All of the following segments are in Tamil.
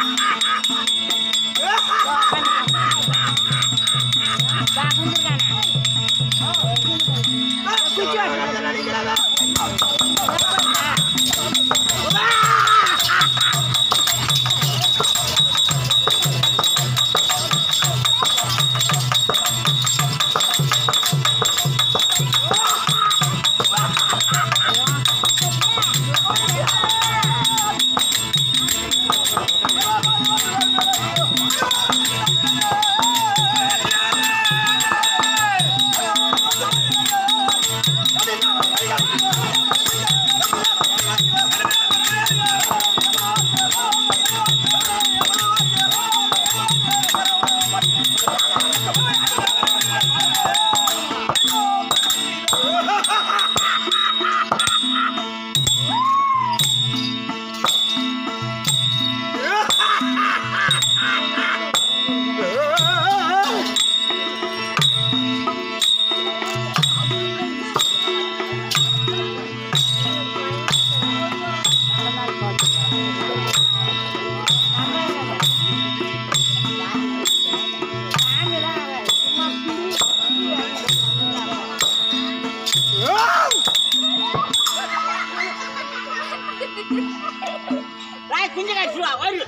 ராய் குஞ்சு காய்ச்சுவா வரு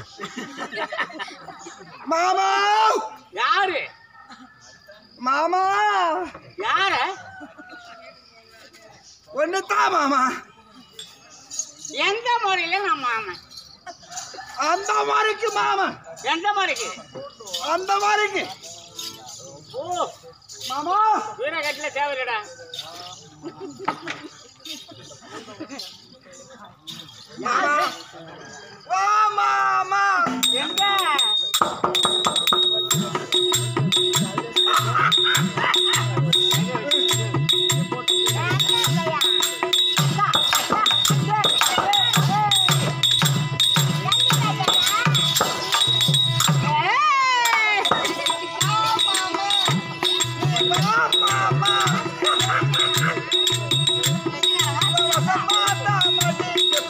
மாமா யாரு மாமா யார ஒண்ணுதான் மாமா எந்த முறையில நான் மாமன் அந்த மாதிரிக்கு மாமா எந்த முறைக்கு அந்த மாதிரிக்கு ஓ மாமா வீரகட்டில தேவையில்லடா மாமா வா மாமா எங்க வா மாமா மாதா மடிக்கு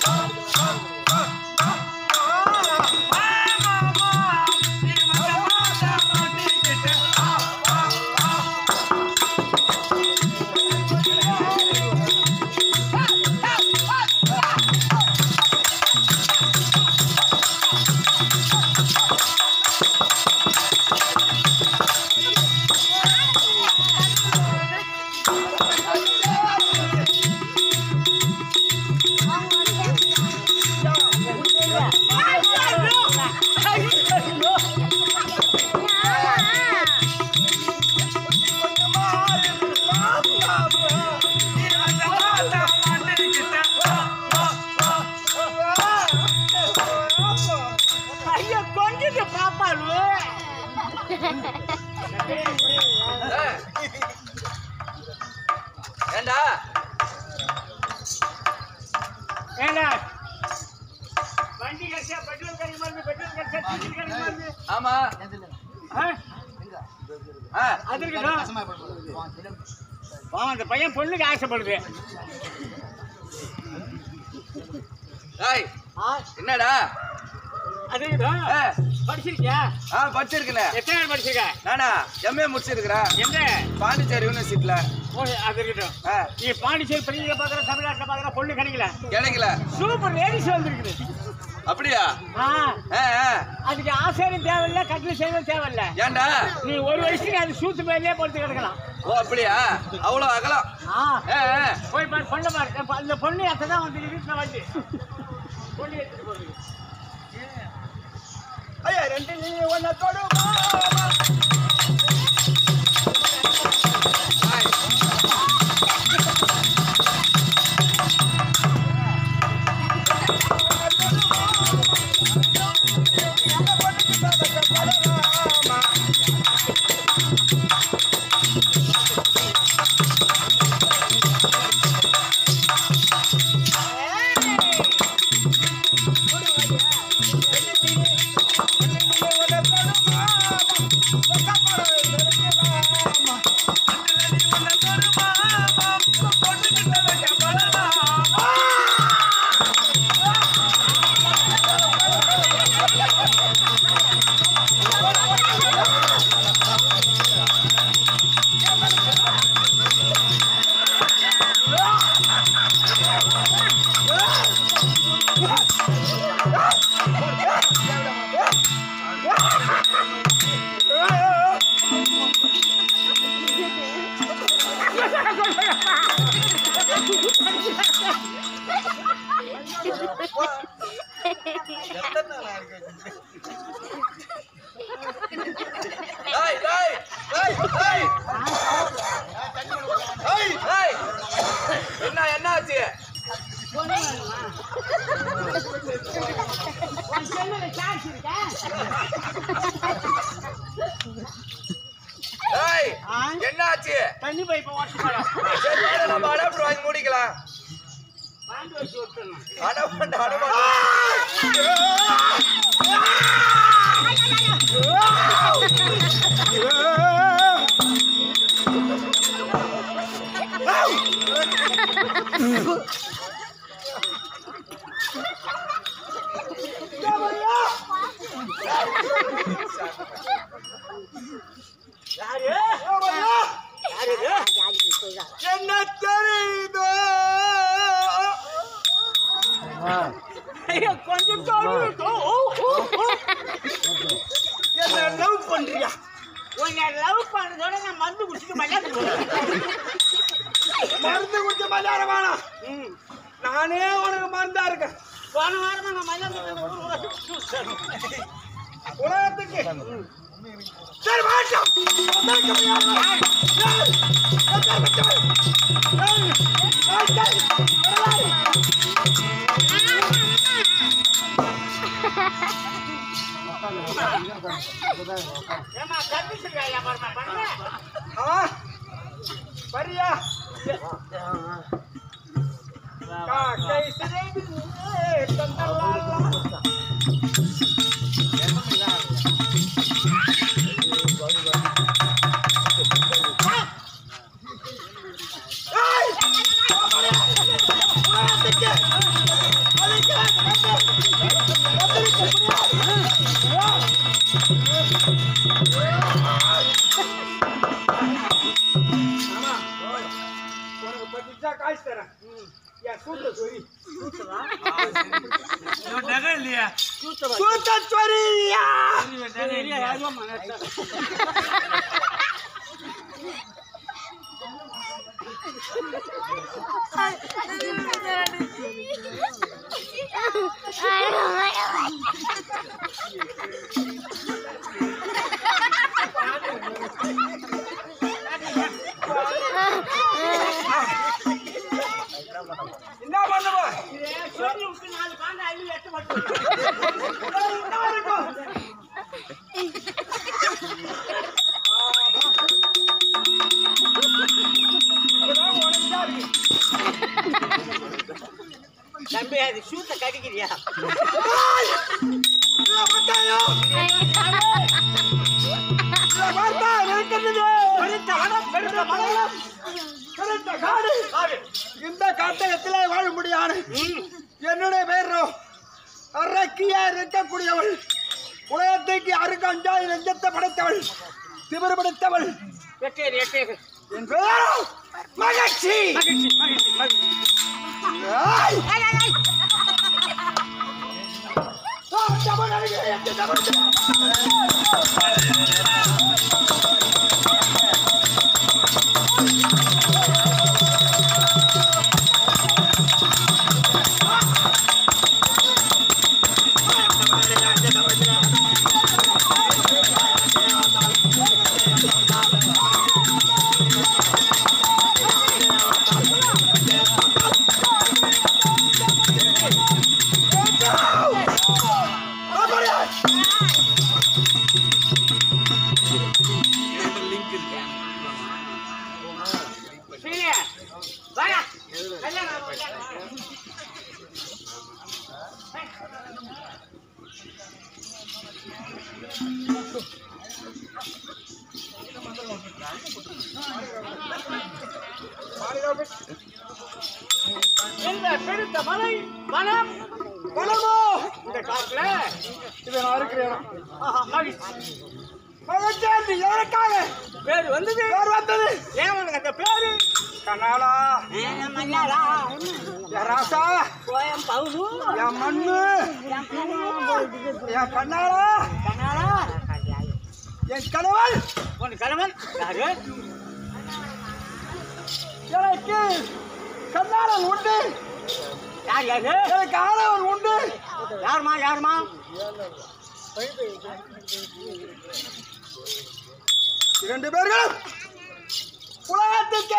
ஐயோ கொஞ்சம் பாப்பாளு ஏண்டா ஏண்டா வண்டி கடிச்சா பெட்ரோல் கறி மருந்து பெட்ரோல் கடிச்சா டீசல் கறி மருந்து ஆமா ஆ? ஆ, அது இருக்கட்டும் பாவம் அந்த பையன் பொண்ணுக்கு ஆசைப்படுது டேய் என்னடா அது இருக்கட்டும் ஆ, படிச்சிருக்கியா ஆ படிச்சிருக்கேன் எத்தனை நாள் படிச்சிருக்க நானா எம்ஏ முடிச்சிருக்கிறேன் எங்க பாண்டிச்சேரி யூனிவர்சிட்டில ஓ, அது இருக்கட்டும் ஆ, நீ பாண்டிச்சேரி பெரிய பாக்குற தமிழ்நாட்டில் பாக்குற பொண்ணு கிடைக்கல கிடைக்கல சூப்பர் லேடிஸ் வந்திருக்குது அப்படியா ஆ ஆ, ஆ. அதுக்கு ஆசிரியர் தேவையில்ல கட்டில் செய்யவும் தேவையில்ல ஏன்டா நீ ஒரு வயசுக்கு அது சூத்து மேலேயே படுத்து கிடக்கலாம் ஓ அப்படியா அவ்வளோ அகலம் ஆ ஆ, ஆ. போய் பாரு பொண்ணை பாரு இப்ப அந்த பொண்ணு எத்த தான் வந்து வீட்டில் வந்து பொண்ணு எடுத்துட்டு போகுது ஐயா ரெண்டு நீ ஒன்ன தொடு மாமா ஏய்! டேய், டேய், டேய், டேய். டேய், டேய். என்ன என்ன ஆச்சு உன் செல்லுல சார்ஜ் இருக்கா டேய், என்ன ஆச்சு தண்ணி பைப்பை ஓட்டு போறோம் சரி வாடா, நம்ம அடாப்டர் வாங்கி மூடிக்கலாம் பாண்டு வச்சு விட்டுணும் அடமாண்ட அடமாண்ட யாரு யாரு இது? என்ன தெரியுதோ ஐயோ, கொஞ்சம் தள்ளு. ஓ, ஓ, ஓ, ஓ. என்ன லவ் பண்றியா உன்னை love பண்ணதோட நான் மருந்து குடிச்சிட்டு மல்லாந்து போறேன். மருந்து குடிச்ச மலையாளம் வேணாம் ம். நானே உனக்கு மருந்தா இருக்கேன் போன வாரமா நான் மல்லாந்து போறேன். உலகத்துக்கு சரி மாட்டோம் உனக்கு முடியாது. ஏய், ஏய், ஏய், ஏய், ஏய், ஏய், ஏய். ஏம்மா, கண்டிஷன் வியாபாரமா பண்ற? ஆ வரியா காக்கை சிறையிலே தந்தலாலா. ஏய்! உலகத்துக்கு அழிக்க வந்து வந்திருக்க முடியாது. ஆமா. உனக்கு பத்து நிமிஷம் காசு தரேன் என் சூட்ட சொரி சூட்ட சொரியா இல்ல, யாரோ மனசு. என்ன பண்ணுவ இது சொல்லி விட்டு நாலு காண்ட அள்ளி எட்டு மட்டும் என்ன இருக்கும் இப்பதான் உனக்கு தான் இருக்கு. தம்பி அது சூத்த கடிக்கிறியா ஏய்! இதை பார்த்தாயா? இதை பார்த்தா இருக்கிறது. பெருத்த வனம், பெருத்த மலையம், பெருத்த காடு. இந்த காட்டகத்திலே வாழ முடியாது என்னுடைய பெயர் அரக்கியா இருக்கக்கூடியவள் உலகத்துக்கு அருக்கு அஞ்சாவது நெஞ்சத்தை படைத்தவள் திமிரு படைத்தவள் எட்டேரு எட்டேரு என் பெயர் மகிழ்ச்சி மகிழ்ச்சி மகிழ்ச்சி மகிழ்ச்சி ஏய்! ஆ, தமிழ் அழகு, தமிழ். அப்படியா? சீனியா வாடா கல்யாணம் கல்யாணம் இந்த பெருத்த மலை வனம் வனமோ? இந்த காட்டுல இது நான் இருக்கிற இடம். ஆஹா, மகிழ்ச்சி மகிழ்ச்சி என்று எதற்காக பேர் வந்தது பேர் வந்தது ஏன் உனக்கு அந்த பேரு கண்ணாலா மண்ணாடா என் ராசா கோயம் பவுனு என் மண்ணு என் கண்ணாலா கண்ணாடா என் கணவன் உன் கணவன் யாரு எனக்கு கண்ணாளன் உண்டு யார் யாரு எனக்கு ஆணவன் உண்டு ஓ யாருமா யாருமா இரண்டு பேர்களும் உலகத்துக்கு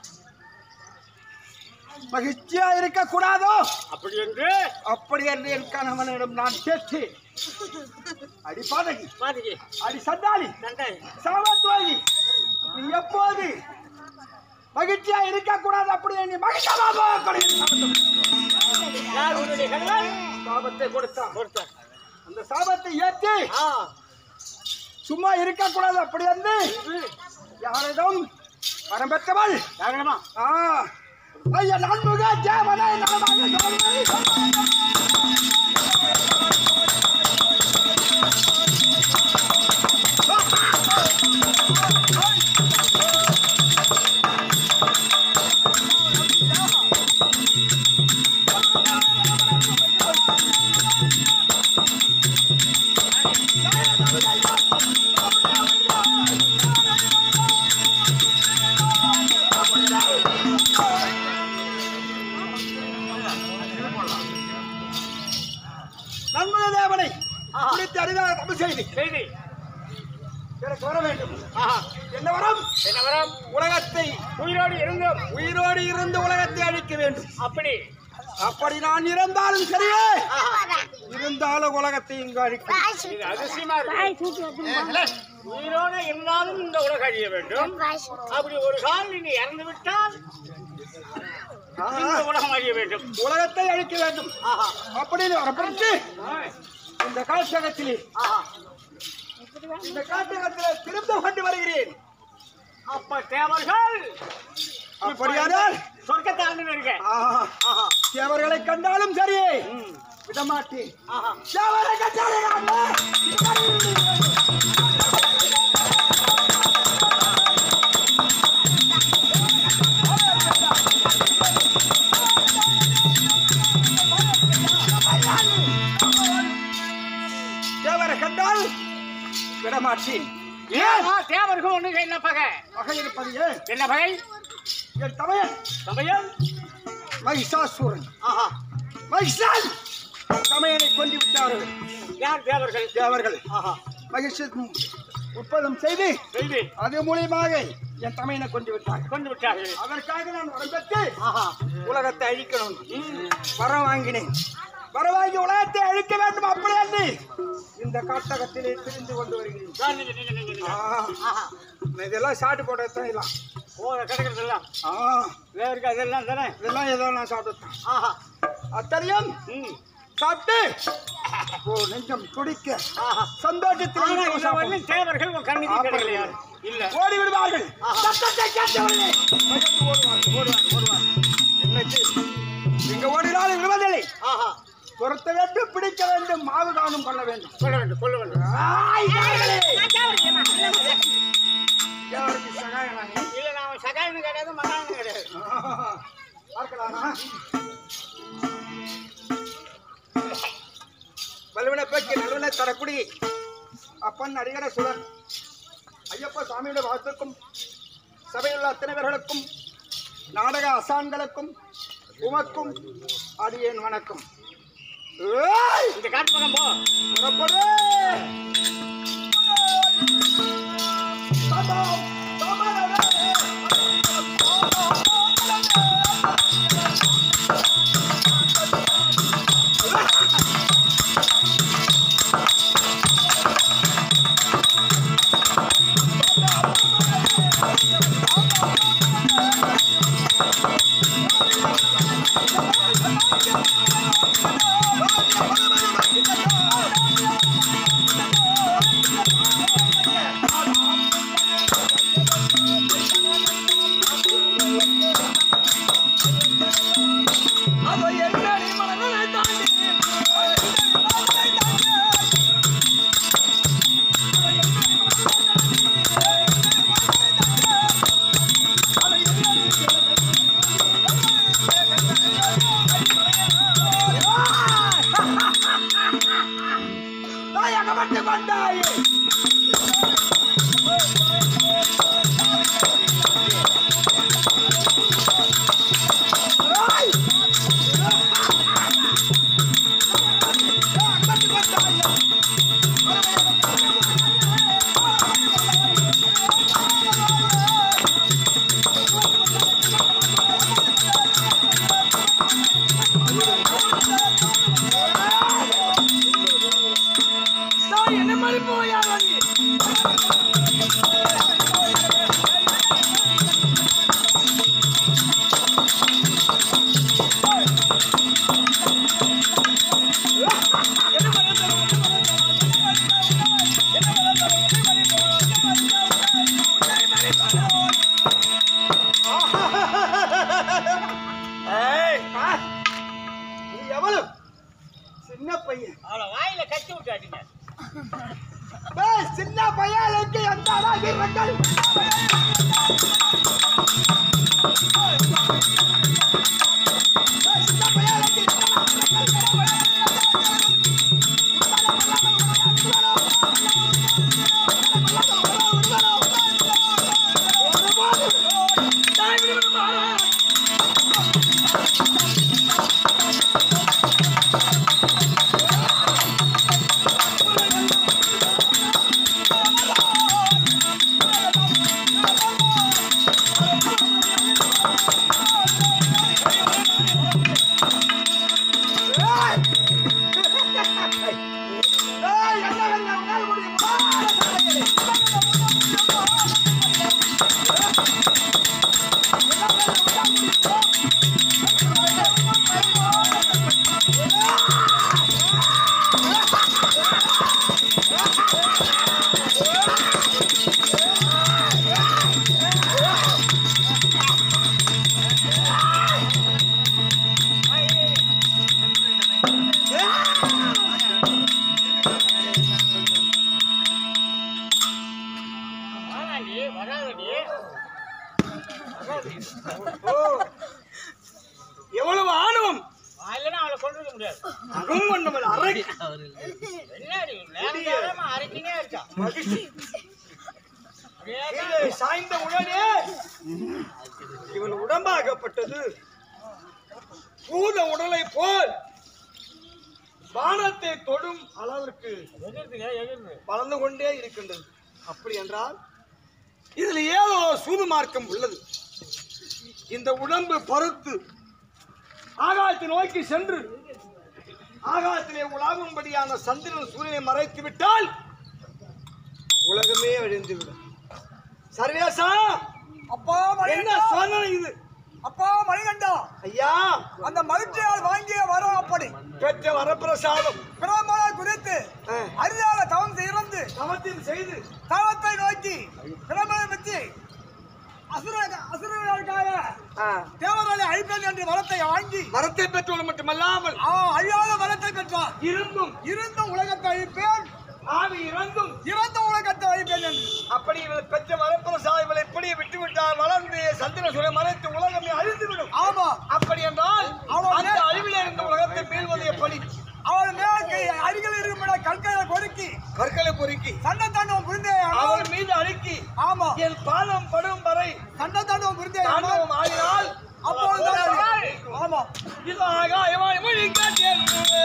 மகிழ்ச்சியா இருக்க கூடாதோ அப்படி என்று அப்படி என்று என் கணவனிடம் நான் கேட்டு அடி பாதகி பாத்துக்கு அடி சண்டாளி சண்டை சாமத்துவாதி நீ எப்போது மகிழ்ச்சியா இருக்க கூடாது அப்படி நீ மகிழ்ச்சியாக யார் உன்னுடைய கணவன் சாபத்தை கொடுத்தான் கொடுத்தார் அந்த சாபத்தை ஏற்றி ஆ சும்மா இருக்க கூடாது அப்படி என்று யாரிடம் வரம் பெற்றவள் யாருமா ஆ ஐயா நான்முக தேவனை நலமாக சொல்லுங்கள். நன்முக தேவனை குறித்து அறிவாக தமிழ் செய்தி செய்தி எனக்கு வர வேண்டும் ஆஹா என்ன வரம் என்ன வரம் உலகத்தை உயிரோடு இருந்தும் உயிரோடு இருந்து உலகத்தை அழிக்க வேண்டும் அப்படி அப்படி நான் இறந்தாலும் சரியே இருந்தாலும் உலகத்தை இங்கு அழிக்க இது அதிசயமா இருக்கு உயிரோட இருந்தாலும் இந்த உலகம் அழிய வேண்டும் அப்படி ஒரு கால் நீங்க இறந்து விட்டால் இந்த உலகம் அழிய வேண்டும் உலகத்தை அழிக்க வேண்டும் அப்படின்னு வரப்பட்டு இந்த காட்டகத்திலே இந்த காட்டகத்திலே திரும்ப கொண்டு வருகிறேன் அப்ப தேவர்கள் அப்படியானால் சொர்க்கத்தை ஆண்டு இருக்க ஆஹா, தேவர்களை கண்டாலும் சரி விடமாட்டேன் ஆஹா தேவரை கண்டாலும் நான் தேவரை கண்டால் விடமாட்டேன் ஏன் ஆ, தேவர்கள் ஒண்ணு என்ன பகை வகை இருப்பது ஏன் என்ன பகை என் தமையன் சமயம் மகிஷாசூரன் ஆஹா மகிஷான் தமையனை கொண்டு விட்டார்கள் யார் தேவர்கள் தேவர்கள் ஆஹா மகிஷ உற்பதம் செய்து செய்தி அது மூலியமாக என் தமையனை கொண்டு விட்டார்கள் கொண்டு விட்டார்கள் அதற்காக நான் வரம்பெற்று ஆஹா உலகத்தை அழிக்கணும் வரம் வாங்கினேன் வரம் வாங்கி உலகத்தை அழிக்க வேண்டும் அப்படி என்று இந்த காட்டகத்திலே திரிந்து கொண்டு வருகிறேன் சார், நீங்க, நீங்க, நீங்க, நீங்க. ஆ, ஆஹா இதெல்லாம் சாப்பிட்டு போட்டதான் எல்லாம் ஓ கிடைக்கிறது எல்லாம் ஆ, வேருக்கு அதெல்லாம் தானே இதெல்லாம் ஏதோ நான் சாப்பிட்டுட்டேன் ஆஹா அத்தனையும் ம் சாப்பிட்டு ஓ நெஞ்சம் துடிக்க ஆஹா சந்தோஷத்தில் ஆனா இருக்க இந்த சாப்பிடணும். வரலும் தேவர்கள் உன் கண்ணுக்கு கிடைக்கலையா இல்ல ஓடி விடுவார்கள் சத்தத்தை கேட்டவர்களே பயந்து ஓடுவார்கள் ஓடுவார் ஓடுவார் என்னச்சு இங்க ஓடினாலும் விடுவதில்லை ஆஹா துரத்த வேண்டும் பிடிக்க வேண்டும் மாவு காணும் கொள்ள வேண்டும் கொள்ள வேண்டும் கொள்ள வேண்டும் ஆய், தேவர்களே! தேவருக்கு சகாயம் நானே. இல்ல நான் சகாயம் கிடையாது மகாயம் கிடையாது ஆஹா, பார்க்கலாமா வலுவின பேச்சு நலுவினை தரக்கூடிய அப்பன் அடிகர சுடர் ஐயப்ப சுவாமியுடைய வாழ்த்துக்கும் சபையுள்ள அத்தனை பேர்களுக்கும் நாடக அசான்களுக்கும் உமக்கும் அடியேன் வணக்கம் ஏய்! இந்த காட்டு பக்கம் போ புறப்படு! தமம், தமரவே! தாயகப்பட்டு கொண்டாயே ஆய்! ஏய், ஆ, நீ எவ்வளவு சின்ன பையன் அவளை வாயில கட்டி விட்டாட்டீங்க ஏய், சின்ன பையனுக்கு எந்த அழகிர்கள் வாடாடி வராதடி ஓ, எவ்வளவு ஆணவம் இல்லைன்னா அவளை கொண்டு வர முடியாது அகம் கொண்டவள் அரை என்னடி நேரமா அரைக்கினே இருக்கா மகிழ்ச்சி அதேதான். கீழே சாய்ந்த உடனே இவன் உடம்பாகப்பட்டது பூத உடலை போல் வானத்தை தொடும் அளவிற்கு எகிருதுங்க எகிருது வளர்ந்து கொண்டே இருக்கின்றது அப்படி என்றால் இதில் ஏதோ சூது மார்க்கம் உள்ளது இந்த உடம்பு பருத்து ஆகாயத்தை நோக்கி சென்று ஆகாயத்திலே உலாவும்படியான சந்திரன் சூரியனை மறைத்து விட்டால் உலகமே அழிந்துவிடும் சர்வேசா அப்பா என்ன மணிகண்டா சோதனை இது அப்பா மணிகண்டா ஐயா அந்த மகிழ்ச்சியால் வாங்கிய வரம் அப்படி பெற்ற வரப்பிரசாதம் பிரம்மனை குறித்து ஆ. அரிதான தவம் இறந்து தவத்தில் செய்து தவத்தை நோக்கி பிரம்மனை வச்சு அசுர அசுரர்களுக்காக ஆ, தேவர்களை அழிப்பேன் என்று வரத்தை வாங்கி வரத்தை பெற்றவள் மட்டுமல்லாமல் ஆ, அழியாத வரத்தை பெற்றார் இருந்தும் இருந்த உலகத்தை அழிப்பேன் ஆவி இறந்தும் இறந்த உலகத்தை அழிப்பேன் என்று அப்படி இவள் பெற்ற வரப்பிரசாதம் இவளை இப்படியே விட்டு விட்டால் வளர்ந்து சந்திர சுரை மறைத்து உலகமே அழிந்துவிடும் ஆமா அப்படி என்றால் அவள் அந்த அழிவிலே இருந்த உலகத்தை மீள்வது எப்படி அவள் மேல் கை அருகில் இருக்கும் கற்களை பொறுக்கி கற்களை பொறுக்கி சண்டை தாண்டவம் புரிந்தே அவள் மீது அழுக்கி ஆமா என் பாதம் படும் வரை சண்டை தாண்டவம் புரிந்தே தாண்டவம் ஆடினால் அப்பொழுதுதான் ஆமா இது ஆகாயமாய் மொழி காட்டியது.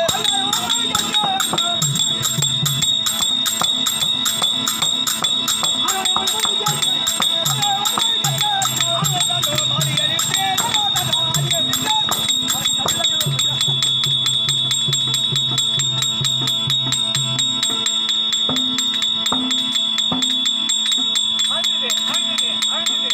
அழுது அழுது அழுது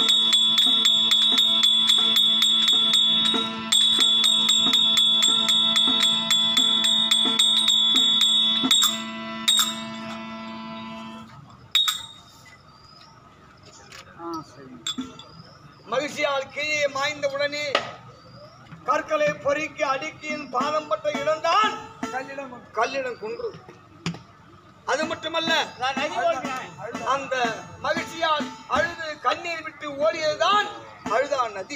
மகிழ்ச்சியால் கீழே மாய்ந்த உடனே கற்களை பொறுக்கி அடுக்கியின் பாதம் பட்ட இடம்தான் கல்லிடம் கல்லிடம் குன்று அது மட்டுமல்ல நான் நதி ஓடுறேன் அந்த மகிழ்ச்சியால் அழுது கண்ணீர் விட்டு ஓடியதுதான் அழுதான் நதி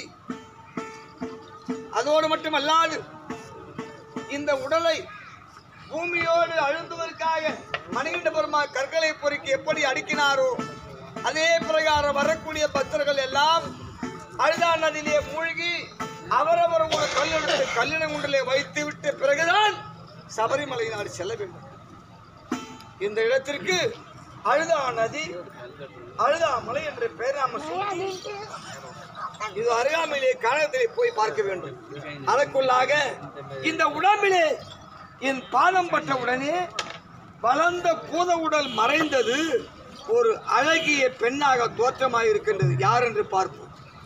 அதோடு மட்டுமல்லாது இந்த உடலை பூமியோடு அழுந்துவதற்காக மணிகண்ட பெருமா கற்களை பொறுக்கி எப்படி அடுக்கினாரோ அதே பிரகாரம் வரக்கூடிய பக்தர்கள் எல்லாம் அழுதான் நதியிலே மூழ்கி அவரவர் ஒரு கல்லெடுத்து கல்லின குண்டிலே வைத்து விட்ட பிறகுதான் சபரிமலை நாடு செல்ல வேண்டும் இந்த இடத்திற்கு அழுதா நதி அழுதா மலை என்ற பெயர் நாம சொல்லி இது அருகாமையிலே காலத்திலே போய் பார்க்க வேண்டும் அதற்குள்ளாக இந்த உடம்பிலே என் பாதம் பட்ட உடனே வளர்ந்த பூத உடல் மறைந்தது ஒரு அழகிய பெண்ணாக தோற்றமாக இருக்கின்றது யார் என்று பார்ப்போம்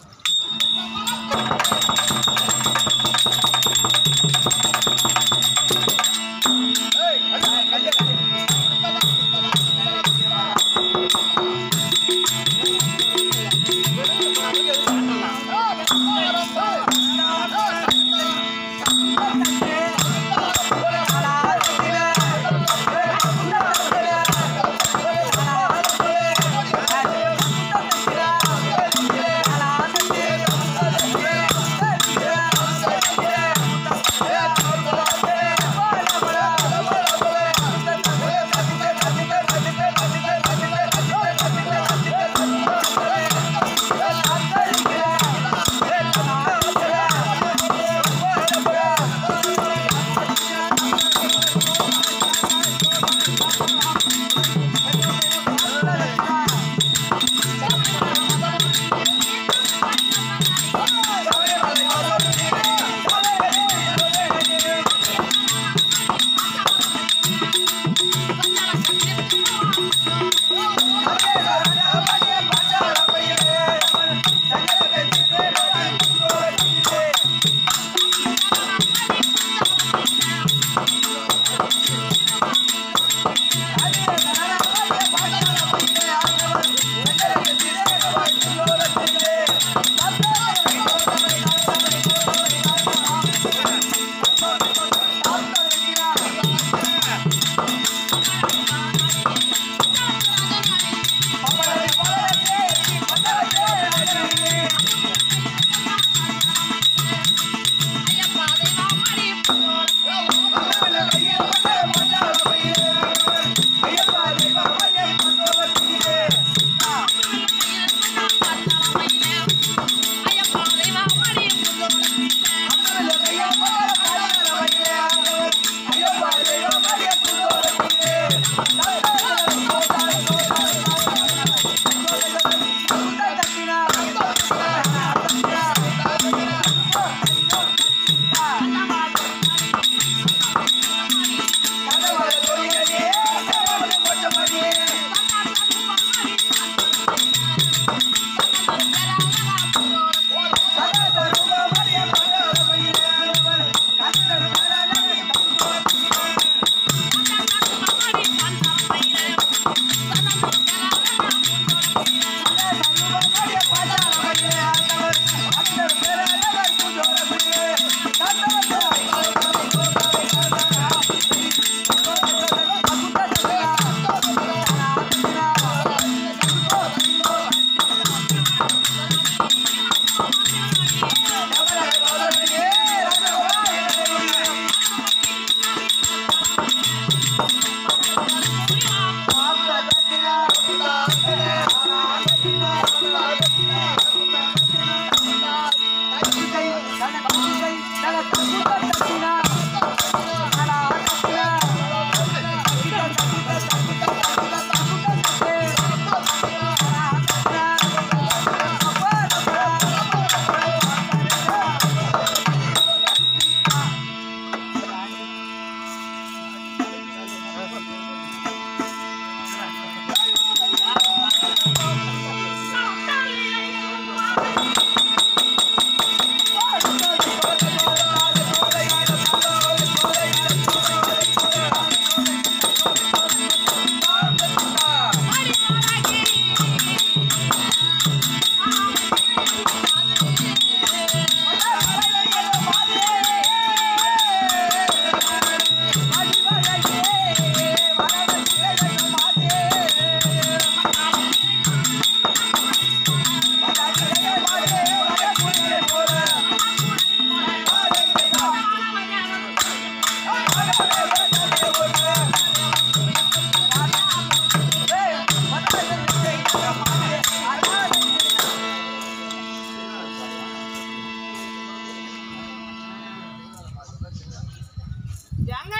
ஏங்க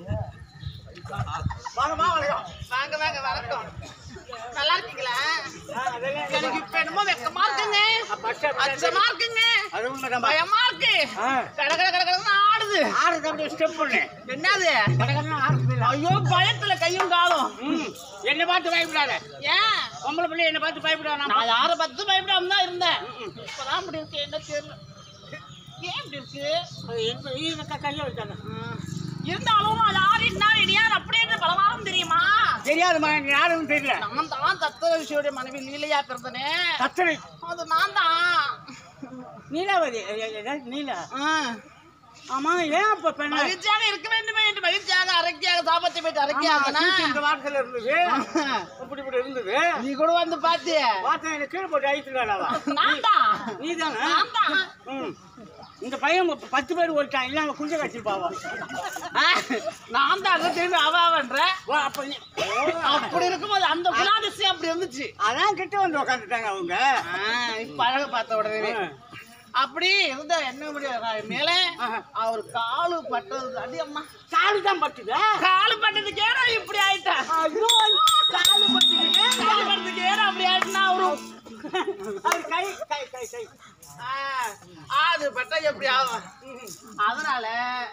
வாங்கம்மா வணக்கம் வாங்க வாங்க வணக்கம் நல்லா இருக்கீங்களா எனக்கு இப்ப என்னமோ வெக்கமா இருக்குங்க அச்சமா இருக்குங்க அது உண்மைதாம்மா. பயமா இருக்கு ஆ. கட கட கட கடன்னு ஆடுது ஆடுறது அப்படியே ஸ்டெப் பண்ணு என்னது கடகடன்னு ஆடுறது இல்ல ஐயோ பயத்துல கையும் காலும் ம். என்னை பார்த்து பயப்படாத ஏன் பொம்பளை பிள்ளை என்னை பார்த்து பயப்படாத நான் யார பத்து பயப்படாம தான் இருந்தேன் இப்பதான் இப்படி இருக்கு என்ன தெரியல ஏன் இப்படி இருக்கு கையை வச்சாங்க இருந்தாலும் அது ஆறினார் இனியார் அப்படியே பலவாரம் தெரியுமா தெரியாதுமா எனக்கு யாரும் தெரியல நான் தான் தத்துவ விஷயோட மனைவி லீலையா பிறந்தனே கத்தனை அது நான் தான் நீலாவதி எ- எ- எ- நீலா ஆமா ஏன் அப்ப பெண்ண மகிழ்ச்சியாக இருக்க வேண்டுமே என்று மகிழ்ச்சியாக அரக்கியாக சாபத்தை போயிட்டு அரக்கியாக இந்த வாரத்துல இருந்தது இப்படி இப்படி இருந்தது நீ கூட வந்து பாத்திய பார்த்தா எனக்கு கீழே போட்டு அழித்துடாதா நான் தான் நீ தானே நான் தான் ம். இந்த பையன் மொத்த- பத்து பேர் ஓடிட்டான் இல்ல அவன் குஞ்ச கட்சிப்பாவா நான் தான் அங்க திரும்பி அவாவன்ற அப்ப நீ அப்படி இருக்கும்போது அந்த குலாதிசயம் அப்படி இருந்துச்சு அதான் கிட்ட வந்து உட்காந்துட்டாங்க அவங்க ஆ, இப்ப அழக பார்த்த உடனே அப்படி இருந்த என்ன முடியாது மேல அவர் காலு பட்டது அடி அம்மா காலு தான் பட்டுதா காலு பட்டதுக்கே நான் இப்படி ஆயிட்டேன் ஐயோ காலு பட்டதுக்கே காலு பட்டதுக்கே நான் அப்படி ஆயிட்டேன் அவரு அது கை கை கை கை ஆ, அது பட்டா எப்படி ஆகும் அதனால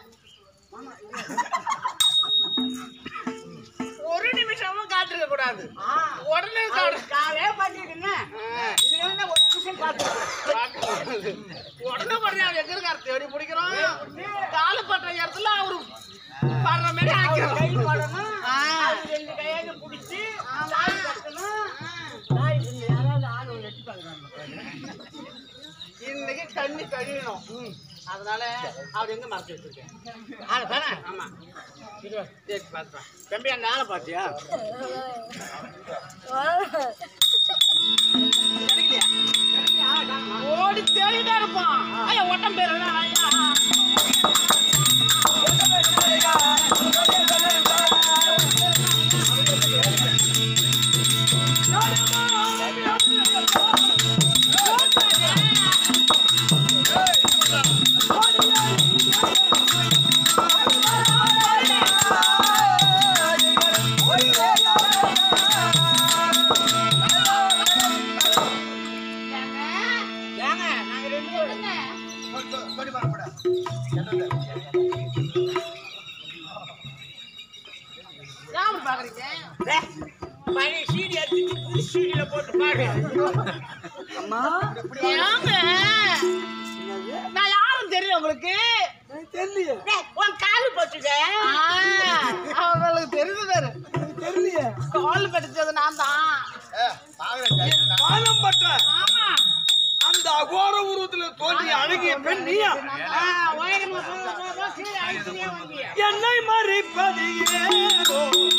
ஒரு நிமிஷமும் காத்திருக்க கூடாது உடனே காடு காலே பண்ணிட்டுங்க இதுல இருந்து ஒரு நிமிஷம் பார்த்து உடனே உடனே அவர் எங்க இருக்காரு தேடி பிடிக்கிறோம் காலு பட்ட இடத்துல அவரு படுற மாதிரி ஆக்கிறோம் கை போடணும் ஆ. அது ரெண்டு கையால பிடிச்சி கால் கட்டணும் காய் இங்க யாராவது ஆள் ஒன்று எட்டி பார்க்குறாங்க இன்னைக்கு தண்ணி கழியணும் அதனால அவர் எங்க மறைச்சு வச்சிருக்கேன் ஆளை தானே ஆமா இது வா. சரி பார்த்துப்பேன் தம்பி அந்த ஆளை பார்த்தியா ஓடி தேடிட்டே இருப்பான் ஐயா ஒட்டம் பேர் என்ன ஐயா ஏங்க நாங்க ரெண்டு பேரும் ஏன் அப்படி பாக்குறீங்க டேய், பழைய சீடி எடுத்துட்டு புது சீடியில போட்டு பாடு ஏங்க நான் யாரும் தெரியும் உங்களுக்கு தெரியலையே டேய், உன் காலு போச்சுங்க ஆ, அவங்களுக்கு தெரிஞ்சுதாரு தெரியலையே கால் கடிச்சது நான் தான் பாலம் பட்ட ஆமா அந்த அகோர உருவத்துல தோன்றிய அழகிய பெண் நீயா ஆ, உயரமா போ, போ, போ, கீழே அழுத்தினே வந்தியா என்னை மறைப்பது ஏதோ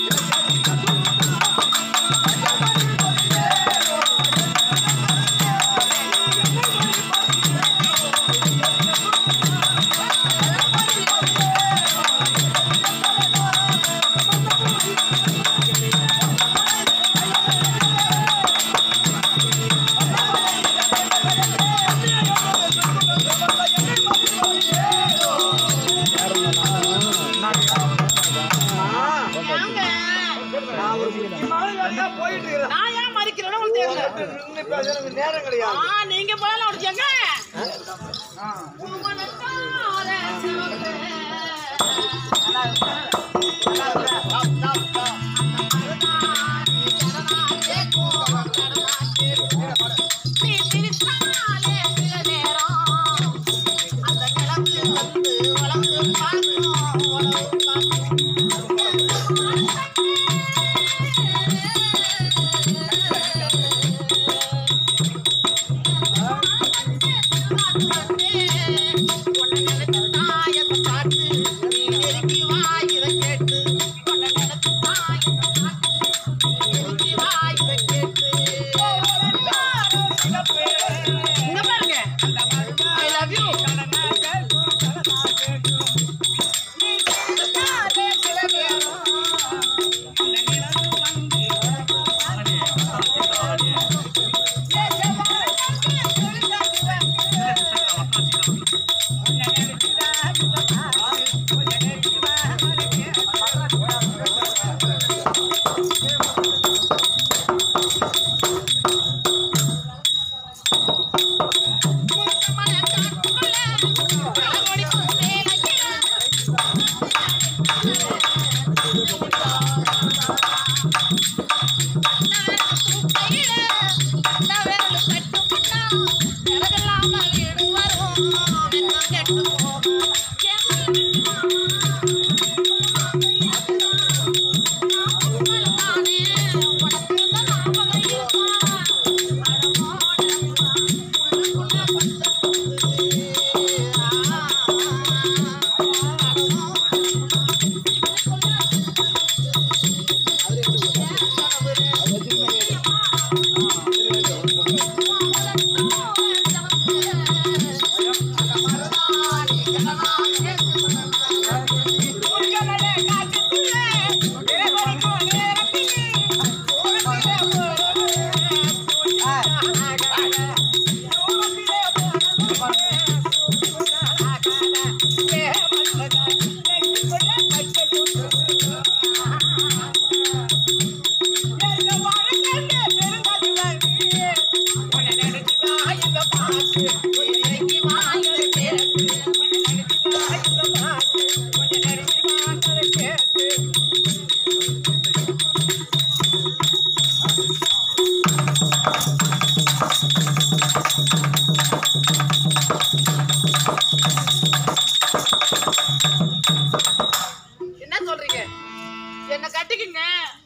ஏங்க நான் ஒரு முக்கியமான வேலையா போயிட்டு இருக்கிறேன் நான் ஏன் மறிக்கிறேன்னு உங்களுக்கு தெரியல நின்னு பேச எனக்கு நேரம் கிடையாது ஆ நீங்க போலாம் அவனுக்கு எங்க உமனத்தால சிவப்பே. நீ சிரித்தாலே சில நேரம் அந்த நிலவு வந்து வளர்ந்து பார்க்கும் உழவு பார்க்கும் உன்னை நினைத்து தாயத்தை பார்த்து நீ நெருங்கி வா இறக்கி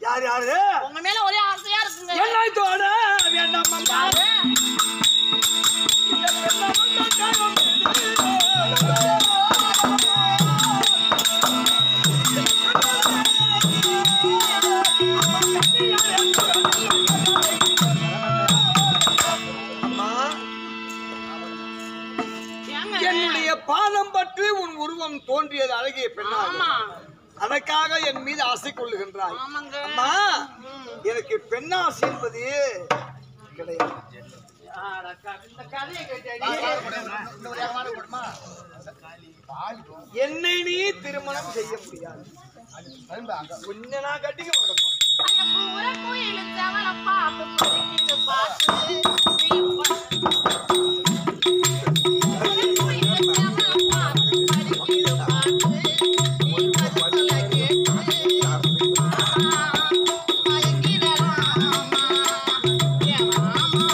யார் யாரு உங்க மேல ஒரே ஆசையா இருக்குங்க என்னை தோட வேண்டாம் அம்மா அம்மா ஏங்க என்னுடைய பாதம் பற்றி உன் உருவம் தோன்றியது அழகிய பெண்ணாக ஆமா அதற்காக என் மீது ஆசை கொள்ளுகின்றாய் ஆமாங்க அம்மா எனக்கு பெண்ணாசை என்பது கிடையாது ஆட, க- இந்த கதையை கேட்டாடி. என்னை நீ திருமணம் செய்ய முடியாது உன்னை நான் கட்டிக்க மாட்டேன் ஐயப்போ, உரக்குயிலு செவல பாப்பு குதிக்குது பாத்து. நீ ப- உரக்குயிலு செவல பாப்பு குதிக்குது பாத்து. நீ பதில் சொல்ல கேட்டு. ஆமா, மயங்கிடலாமா. என் மாமா,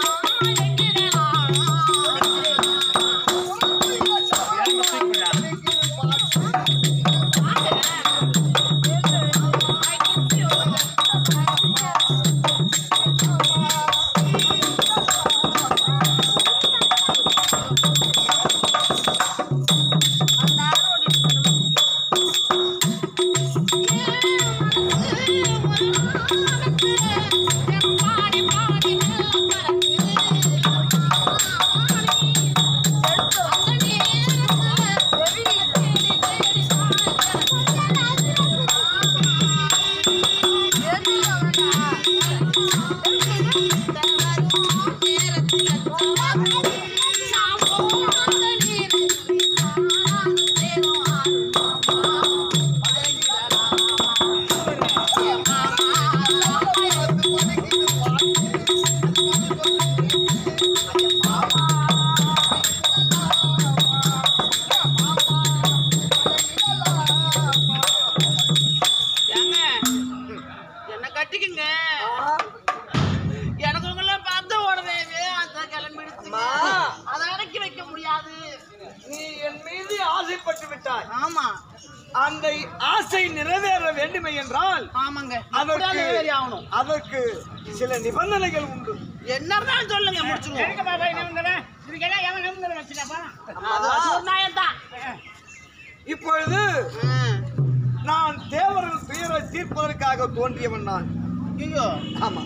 ஏங்க என்ன கட்டிக்குங்க எனக்கு உங்களை பார்த்த உடனே அந்த கிளம்பிடுச்சுங்க அம்மா. அதை அடக்கி வைக்க முடியாது நீ என் மீது ஆசைப்பட்டு விட்டாய் ஆமா அந்த ஆசை நிறைவேற வேண்டுமே என்றால் ஆமாங்க அதற்கு அதற்கு வேறே ஆகணும் அதற்கு சில நிபந்தனைகள் உண்டு என்னதான் சொல்லுங்க முடிச்சிருவோம் எதுக்கு பாப்பா என்ன வந்தவன்? இதுக்கெல்லாம் எவன் நிமிந்தவன் வச்சுட்டாப்பா? அது ஒரு நியாயம்தான். இப்பொழுது ம். நான் தேவர்கள் துயரை தீர்ப்பதற்காக தோன்றியவன் நான் ஐயோ ஆமா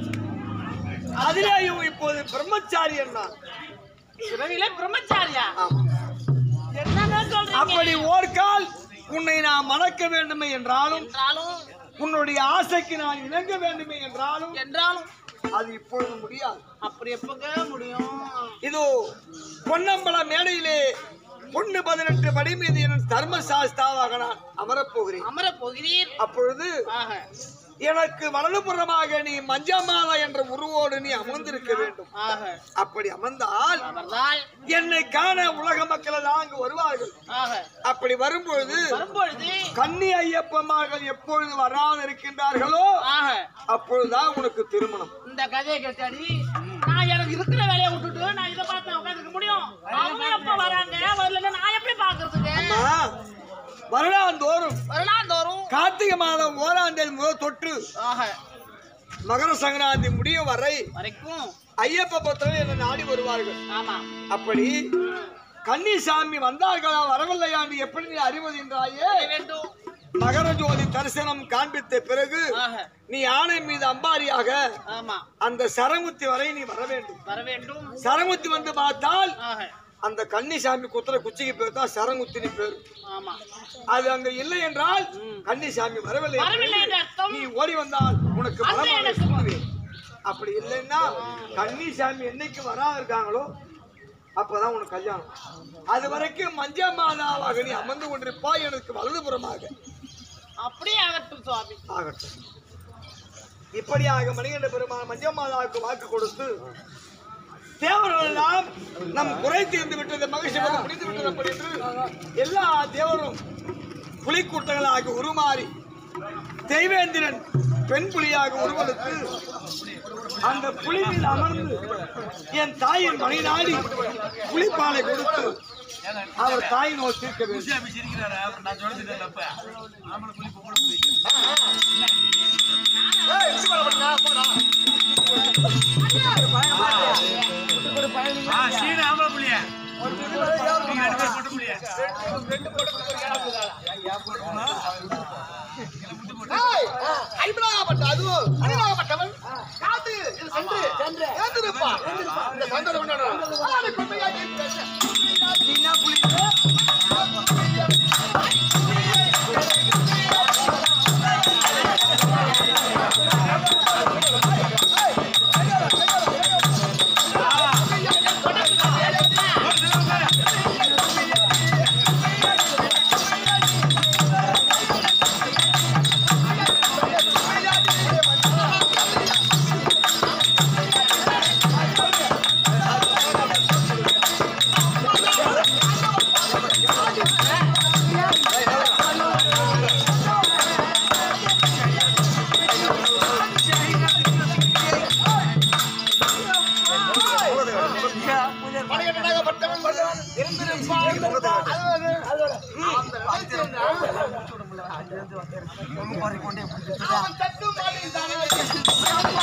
அதிலேயும் இப்போது பிரம்மச்சாரி நான் பிறவிலே பிரம்மச்சாரியா ஆமா என்னங்க சொல்றீங்க அப்படி ஓர்கால் உன்னை நான் மணக்க வேண்டுமே என்றாலும் என்றாலும் உன்னுடைய ஆசைக்கு நான் இணங்க வேண்டுமே என்றாலும் என்றாலும் அது இப்பொழுது முடியாது அப்படி எப்பங்க முடியும் இதோ பொன்னம்பல மேடையிலே பொண்ணு பதினெட்டு படி மீது என் தர்மசாஸ்தாவாக நான் அமரப் போகிறேன் அமர போகிறீர் அப்பொழுது ஆக எனக்கு வலதுபுறமாக நீ மஞ்சமாலா என்ற உருவோடு நீ அமர்ந்திருக்க வேண்டும் ஆக அப்படி அமர்ந்தால் அமர்ந்தால் என்னை காண உலக மக்கள் எல்லாம் அங்கு வருவார்கள் ஆக அப்படி வரும்பொழுது வரும்பொழுது கன்னி ஐயப்பமார்கள் எப்பொழுது வராமல் இருக்கின்றார்களோ ஆக அப்பொழுதுதான் உனக்கு திருமணம் இந்த கதையை கேட்டாடி நான் எனக்கு இருக்கிற வேலையை விட்டுட்டு நான் இதை பார்த்து உட்காந்துக்க முடியும் அவங்க எப்ப வராங்க வரலன்னா நான் எப்படி பாக்குறதுக்கு ஆமா, வருடாந்தோறும் வருடாந்தோறும் கார்த்திகை மாதம் ஓராம் தேதி முதல் தொற்று ஆக மகர சங்கராந்தி முடிய வரை வரைக்கும் ஐயப்ப பத்திரர் என்னை நாடி வருவார்கள் ஆமா அப்படி கன்னிசாமி வந்தார்களா வரவில்லையா என்று எப்படி நீ அறிவது என்றாயே செய்ய வேண்டும் மகர ஜோதி தரிசனம் காண்பித்த பிறகு ஆக நீ ஆணை மீது அம்பாரியாக ஆமா அந்த சரங்குத்தி வரை நீ வர வேண்டும் வர வேண்டும் சரங்குத்தி வந்து பார்த்தால் ஆக அந்த கன்னிசாமி குத்துற குச்சிக்கு பேர் தான் சரங்குத்தினி பேர் ஆமா அது அங்க இல்லை என்றால் கன்னிசாமி வரவில்லை என்று வரவில்லை என்ற அர்த்தம் நீ ஓடி வந்தால் உனக்கு அந்த பலமாக எனக்கு சொல்லுவேன் அப்படி இல்லைன்னா கன்னிசாமி என்னைக்கு வராம இருக்காங்களோ அப்பதான் உனக்கு கல்யாணம் அது வரைக்கும் மஞ்ச மாதாவாக நீ அமர்ந்து கொண்டிருப்பாய் எனக்கு வலதுபுறமாக அப்படியே ஆகட்டும் சுவாமி ஆகட்டும் இப்படியாக மணிகண்ட பெருமாள் மஞ்ச மாதாவுக்கு வாக்கு கொடுத்து தேவர்கள் எல்லாம் நம் குறை தீர்ந்து விட்டது மகிழ்ச்சி வந்து முடிந்து விட்டது அப்படி என்று எல்லா தேவரும் புலிக்கூட்டங்களாக உருமாறி தெய்வேந்திரன் பெண் புலியாக உருவெடுத்து அந்த புலி மீது அமர்ந்து என் தாயின் மணி நாடி புலிப்பாலை கொடுத்து அவர் தாய் நோய் தீர்க்க வேண்டும் ஏய், விசி மேல போட்டுடா, போடா. ஏய், ஐம்பதாகப்பட்ட அதுவும் அறிவாகப்பட்டவன் காட்டில் இது சென்று ஏந்திருப்பான். இந்த சந்தோஷம் கொண்டாடுறான். ஆளை கொண்டையாக்கி பேச. படையெடுத்தாகப்பட்டவன் இருந்திருப்பான். அது ஒரு- அது ஒரு- அந்த நிலைத்திருந்த அவன் தட்டும் மாடியில் தானே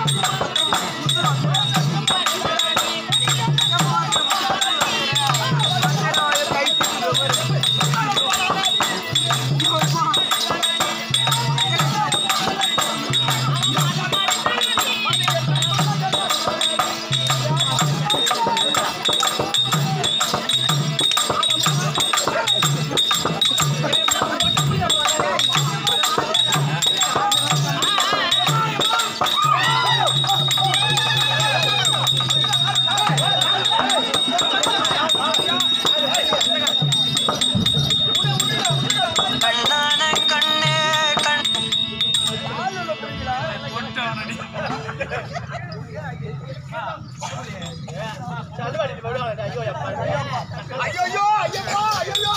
ஐயோ ஐயப்பா ஐயோ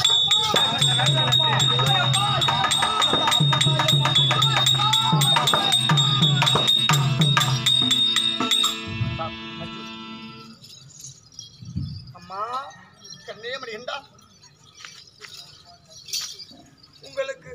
அம்மா கண்ணேமணி என்றா உங்களுக்கு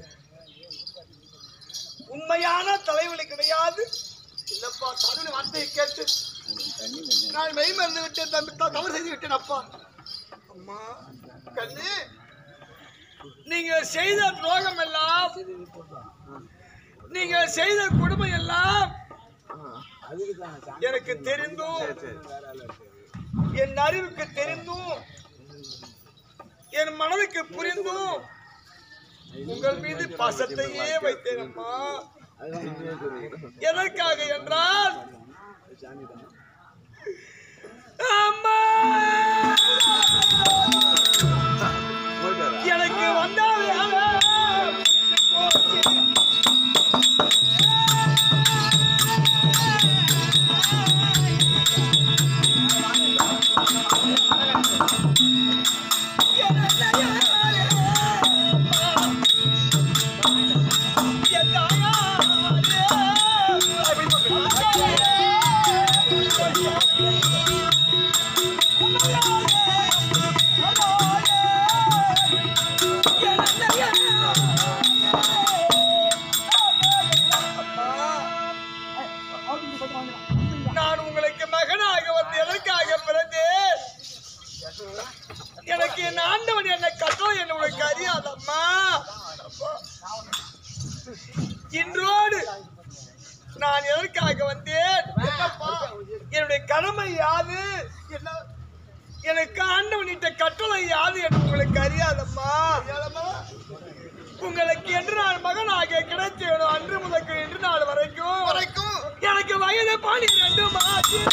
உண்மையான தலைவலி கிடையாது இல்லப்பா தலைவலி வார்த்தையை கேட்டு நான் மெய் மறந்து விட்டேன் தம்பி த- தவறு செய்து விட்டேன் அப்பா அம்மா கண்ணு நீங்க செய்த துரோகம் எல்லாம் நீங்க செய்த கொடுமை எல்லாம் எனக்கு தெரிந்தும் என் அறிவுக்கு தெரிந்தும் என் மனதுக்கு புரிந்தும் உங்கள் மீது பாசத்தையே வைத்தேன் அம்மா எதற்காக என்றால் அம்மா எனக்கு வந்த வேலை என் நான் உங்களுக்கு மகனாக வந்து எதற்காக பிறந்தேன் எனக்கு என் ஆண்டவன் என்ன கட்டளை என்ன உனக்கு அறியாதம்மா இன்றோடு நான் எதற்காக வந்தேன் என்னுடைய கடமை யாது என்ன எனக்கு ஆண்டவன் இட்ட கட்டளை யாது என்று உங்களுக்கு அறியாதம்மா உங்களுக்கு என்று நான் மகனாக கிடைத்தேனோ அன்று முதற்கு இன்று நாள் வரைக்கும் வரைக்கும் எனக்கு வயது பனிரெண்டு மாதம்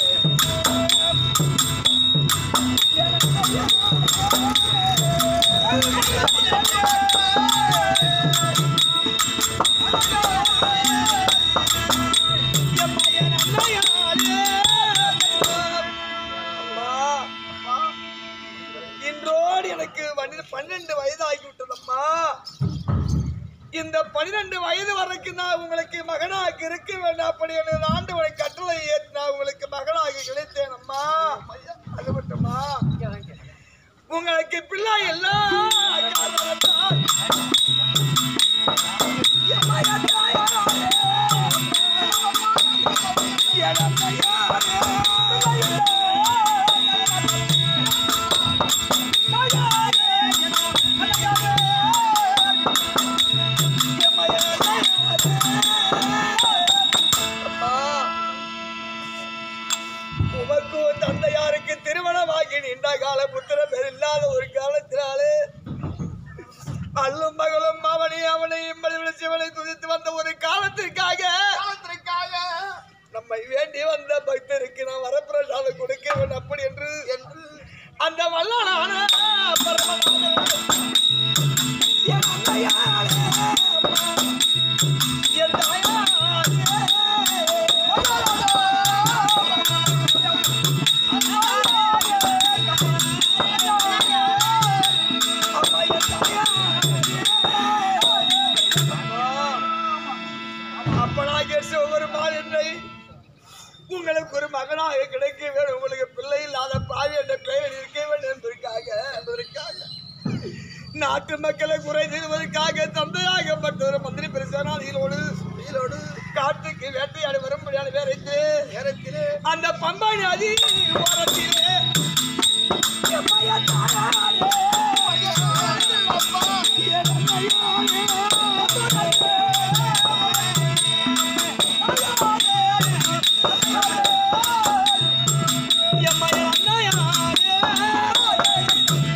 இன்றோடு எனக்கு பன்னிர- பன்னெண்டு வயது ஆகிவிட்டதம்மா இந்த பன்னிரெண்டு வயது வரைக்கும் நான் உங்களுக்கு மகனாக இருக்க வேண்டாம் அப்படி எனது ஆண்டவனை கட்டளை ஏற்று நான் உங்களுக்கு மகனாக கிடைத்தேன் அம்மா அது மட்டுமா உங்களுக்கு பிள்ளை எல்லாம் காரணத்தால் பின்னால புத்திர பேர் இல்லாத ஒரு காலத்தினாலே அல்லும் மகளும் அவனை அவனை இம்மடி சிவனை துதித்து வந்த ஒரு காலத்திற்காக காலத்திற்காக நம்மை வேண்டி வந்த பக்தருக்கு நான் வரப்பிரசாதம் கொடுக்க வேண்டும் அப்படி என்று என்று அந்த வல்லான பரமநாதன் என் அன்னையாரே, என் அப்பனாகிய சிவபெருமான் என்னை உங்களுக்கு ஒரு மகனாக கிடைக்க வேண்டும் உங்களுக்கு பிள்ளை இல்லாத பாவி என்ற பெயரில் இருக்க வேண்டும் என்பதற்காக என்பதற்காக நாட்டு மக்களை குறை தீர்வதற்காக தந்தையாகப்பட்ட ஒரு மந்திரி பிரசனாதிகளோடு இதோடு காட்டுக்கு வேட்டையாடி வரும்படியான வேறத்திலே நேரத்திலே அந்த பம்பை நதி ஓரத்திலே எம்மையா தாயாரே, என் அன்னையாரே, எம்மையா அன்னையாரே.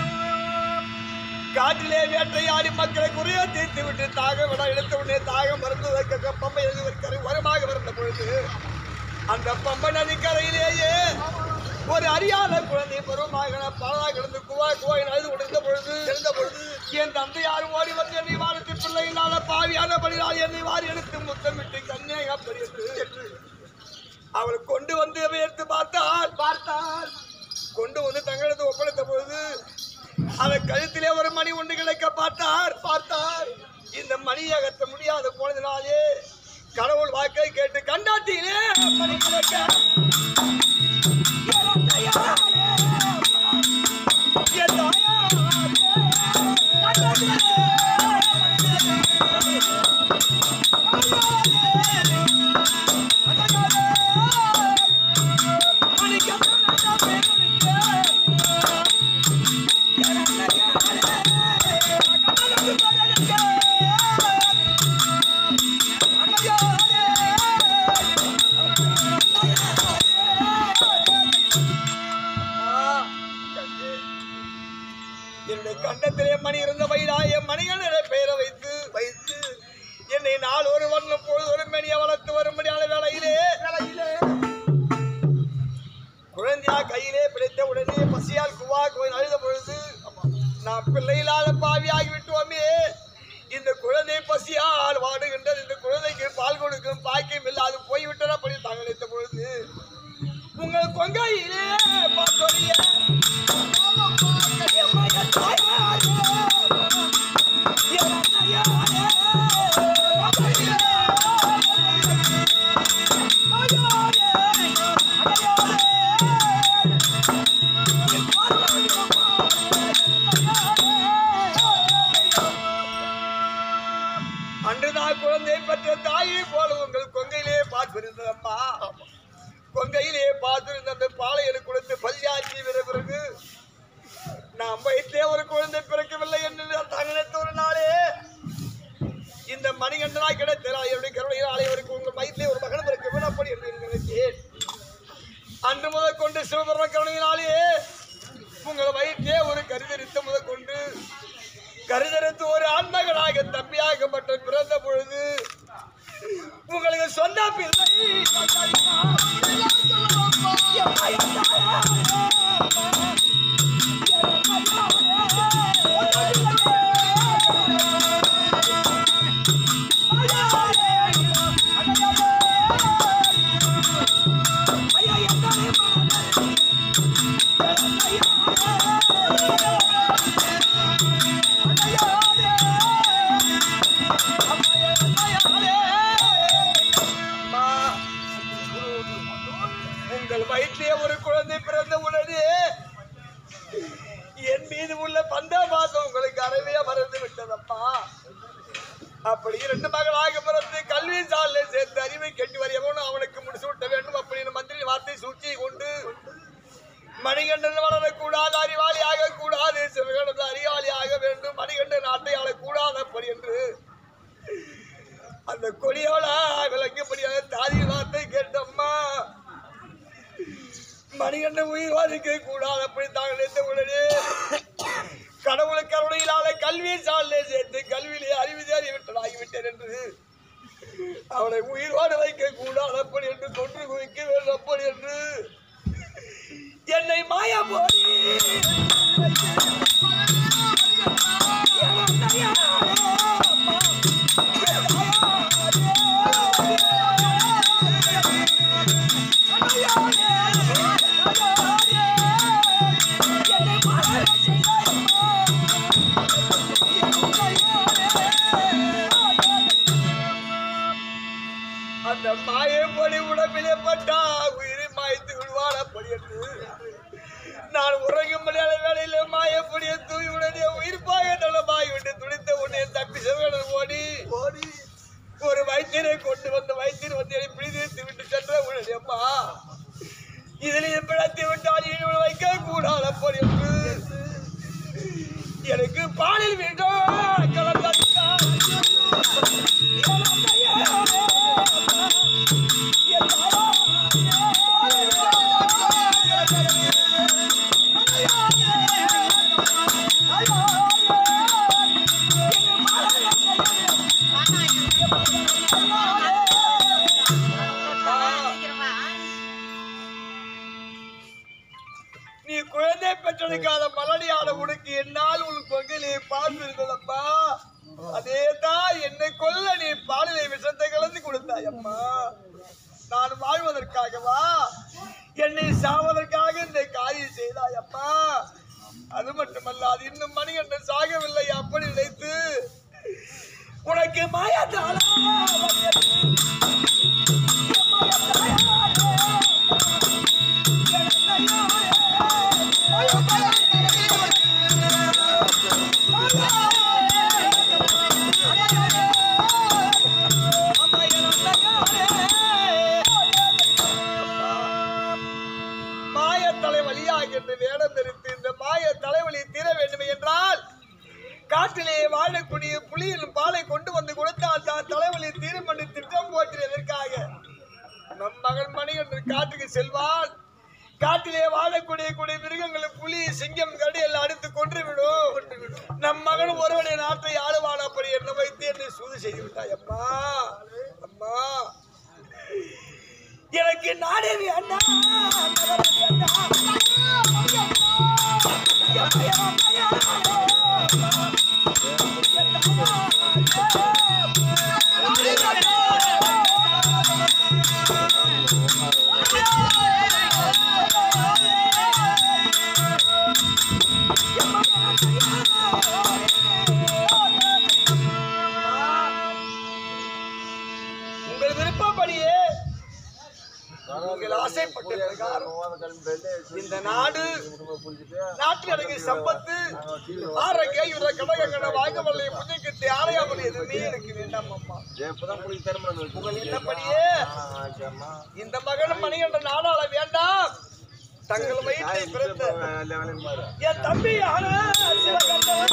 காட்டிலே வேட்டையாடி மக்களை குறைய தீர்த்து விட்டு தாக விட எடுத்த உடனே தாகம் மறந்ததற்காக பம்பை எழுதுவதற்கரை வரமாக வந்த பொழுது அந்த பம்பை நதிக்கரையிலேயே ஒரு அறியாத குழந்தை பருவமாக பாலா கிடந்து குவா குவாய் அழுது கொண்டிருந்த பொழுது இருந்த பொழுது என் தந்தையார் ஓடி வந்து என்னை வாரத்து பிள்ளை இல்லாத பாவியான படினால் என்னை வாரி எடுத்து முத்தமிட்டு கன்னியாகப்படி என்று என்று அவளை கொண்டு வந்து எடுத்து பார்த்தால் பார்த்தால் கொண்டு வந்து தங்களிடத்து ஒப்படைத்த பொழுது அதை கழுத்திலே ஒரு மணி ஒன்று கிடைக்க பார்த்தார் பார்த்தார் இந்த மணியை அகற்ற முடியாத போனதினாலே கடவுள் வாக்கை கேட்டு கண்டாட்டியிலே மணி கிடைக்க என் தாயாரே, என் என்னுடைய கண்டத்திலே மணி இருந்த வயதாய மணிகளை பெயரை வைத்து வைத்து என்னை நாள் ஒரு வண்ணம் பொழுது ஒரு மணியை வளர்த்து வரும்படியான வேலையிலே வேலையிலே குழந்தையா கையிலே பிடித்த உடனே பசியால் குவா கோயில் அழுத பொழுது நான் பிள்ளையில்லாத பாவியாகி விட்டோமே இந்த குழந்தை பசியால் வாடுகின்றது இந்த குழந்தைக்கு பால் கொடுக்கும் பாக்கியம் இல்லாது போய்விட்டன அப்படி தாங்கள் நினைத்த பொழுது உங்கள் கொங்கையிலே பார்த்தோரிய அன்றுதான் குழந்தை பெற்ற தாயை போல உங்கள் கொங்கையிலே பார்த்திருந்ததம்மா கொங்கையிலே பார்த்திருந்த அந்த பாலையனு கொடுத்து பல்யாட்சி பிறகு நாம் வயிற்றே ஒரு குழந்தை பிறக்கவில்லை என்று நான் நினைத்த ஒரு நாளே இந்த மணிகண்டனாய் கிடைத்தாரா என்னுடைய கருணையினாலே அவருக்கு உங்கள் வயிற்றிலே ஒரு மகன் பிறக்க வேண்டும் அப்படி என்று நினைத்தேன் அன்று முதல் கொண்டு சிவபெரும கருணையினாலே உங்கள் வயிற்றே ஒரு கருதரித்த முதல் கொண்டு கருதரித்து ஒரு ஆண்மகனாக தம்பியாகப்பட்ட பிறந்த பொழுது உங்களுக்கு சொந்த பிள்ளை அம்மா, உங்கள் வயிற்றிலே ஒரு குழந்தை பிறந்த உடனே என் மீது உள்ள பந்தபாசம் உங்களுக்கு அறவே மறந்து விட்டதப்பா அப்படி இரண்டு மகளாக பிறந்து கல்வி சாலையில் சேர்த்து அறிவை கெட்டி வரையவனும் அவனுக்கு முடிச்சு விட்ட வேண்டும் அப்படின்னு மந்திரி வார்த்தை சூழ்ச்சியை கொண்டு மணிகண்டன் வளரக்கூடாது அறிவாளி ஆகக்கூடாது சிவகணத்து அறிவாளி ஆக வேண்டும் மணிகண்டன் நாட்டை ஆளக்கூடாது அப்படி என்று அந்த கொடியோட விளக்கப்படியாக தாதி வார்த்தை கேட்டம்மா மணிகண்டன் உயிர் வாதிக்க கூடாது அப்படி தாங்கள் நினைத்த உடனே கடவுளுக்கு கருணையிலான கல்வியை சாலையே சேர்த்து கல்வியிலே அறிவு தேறி விட்டல் ஆகிவிட்டேன் என்று அவனை உயிர் வாழ வைக்க கூடாது அப்படி என்று தொன்று குவிக்க வேண்டும் அப்படி என்று என்னை மாயா போடி அந்த மாயை பொடி உடம்பிலே பட்டா உயிரை மாய்த்து விடுவார் அப்படி என்று நான் உறங்கும் மலையாள வேலையில மாயப்படிய தூவி உடனே உயிர் பாய நலமாய் விட்டு துடித்த உடனே தப்பி செல்வது ஓடி ஓடி ஒரு வைத்தியரை கொண்டு வந்த வைத்தியர் வந்து என்னை பிடித்து விட்டு சென்ற உடனே அம்மா இதில் பிழத்தி விட்டால் இனி வைக்க கூடாது அப்படி என்று எனக்கு பாலில் வேண்டும் கலந்தால் நீ குழந்தை பெற்றெடுக்காத மலடியான உனக்கு என்னால் உன் கொங்கிலே பார்த்திருந்ததப்பா அதே தான் என்னை கொல்ல நீ பாலிலை விஷத்தை கலந்து கொடுத்தாய் அம்மா நான் வாழ்வதற்காகவா என்னை சாவதற்காக இந்த காரியம் செய்தாய் அம்மா அது மட்டுமல்ல அது இன்னும் மணிகண்டன் சாகவில்லை அப்படி நினைத்து உனக்கு மாயாத்தாளா மாய தலைவலியாக என்று வேடம் தெரித்து இந்த மாய தலைவலி தீர வேண்டும் என்றால் காட்டிலே வாழக்கூடிய புலியின் பாலை கொண்டு வந்து கொடுத்தால் தான் தலைவலி தீரும் என்று திட்டம் போட்டியதற்காக நம் மகன் மணி என்று காட்டுக்கு செல்வான் காட்டிலே வாழக்கூடிய கூடிய மிருகங்களை புலி சிங்கம் கடி எல்லாம் அடித்து கொன்று விடும் நம் மகன் ஒருவனை நாட்டை ஆளுவான் அப்படி என்ன வைத்து என்னை சூது செய்து விட்டாய் அம்மா அம்மா எனக்கு நாடே வேண்டாம் நகரம் வேண்டாம். உங்கள் விருப்பப்படியே உங்கள் ஆசைப்பட்ட பிரகாரம் இந்த நாடு நாட்டில் அடங்கிய சம்பத்து ஆரோக்கிய இவர கடகங்கட வாங்கவல்லை புண்ணியத்தை ஆலயாமல் எதுவுமே எனக்கு வேண்டாம் அம்மா உங்கள் என்னப்படியே இந்த மகன் மணிகண்ட நாடாள வேண்டாம் தங்கள் வயிற்றை பிறந்த என் தம்பியான சிவகந்தன்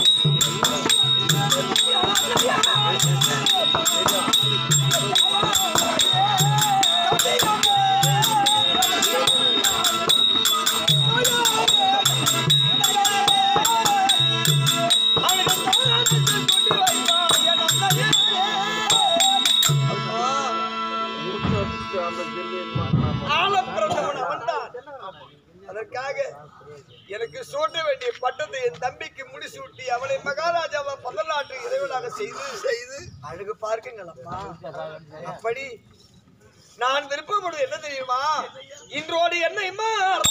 ஆழப் பிறந்தவன் அவன்தான். அதற்காக எனக்கு சூட்ட வேண்டிய பட்டத்தை என் தம்பிக்கு முடிசூட்டி அவனை மகாராஜாவை பதநாட்டு இறைவனாக செய்து செய்து அழகு பார்க்குங்கள் அப்பா அப்படி நான் விருப்பப்படுவது என்ன தெரியுமா இன்றோடு என்னைமா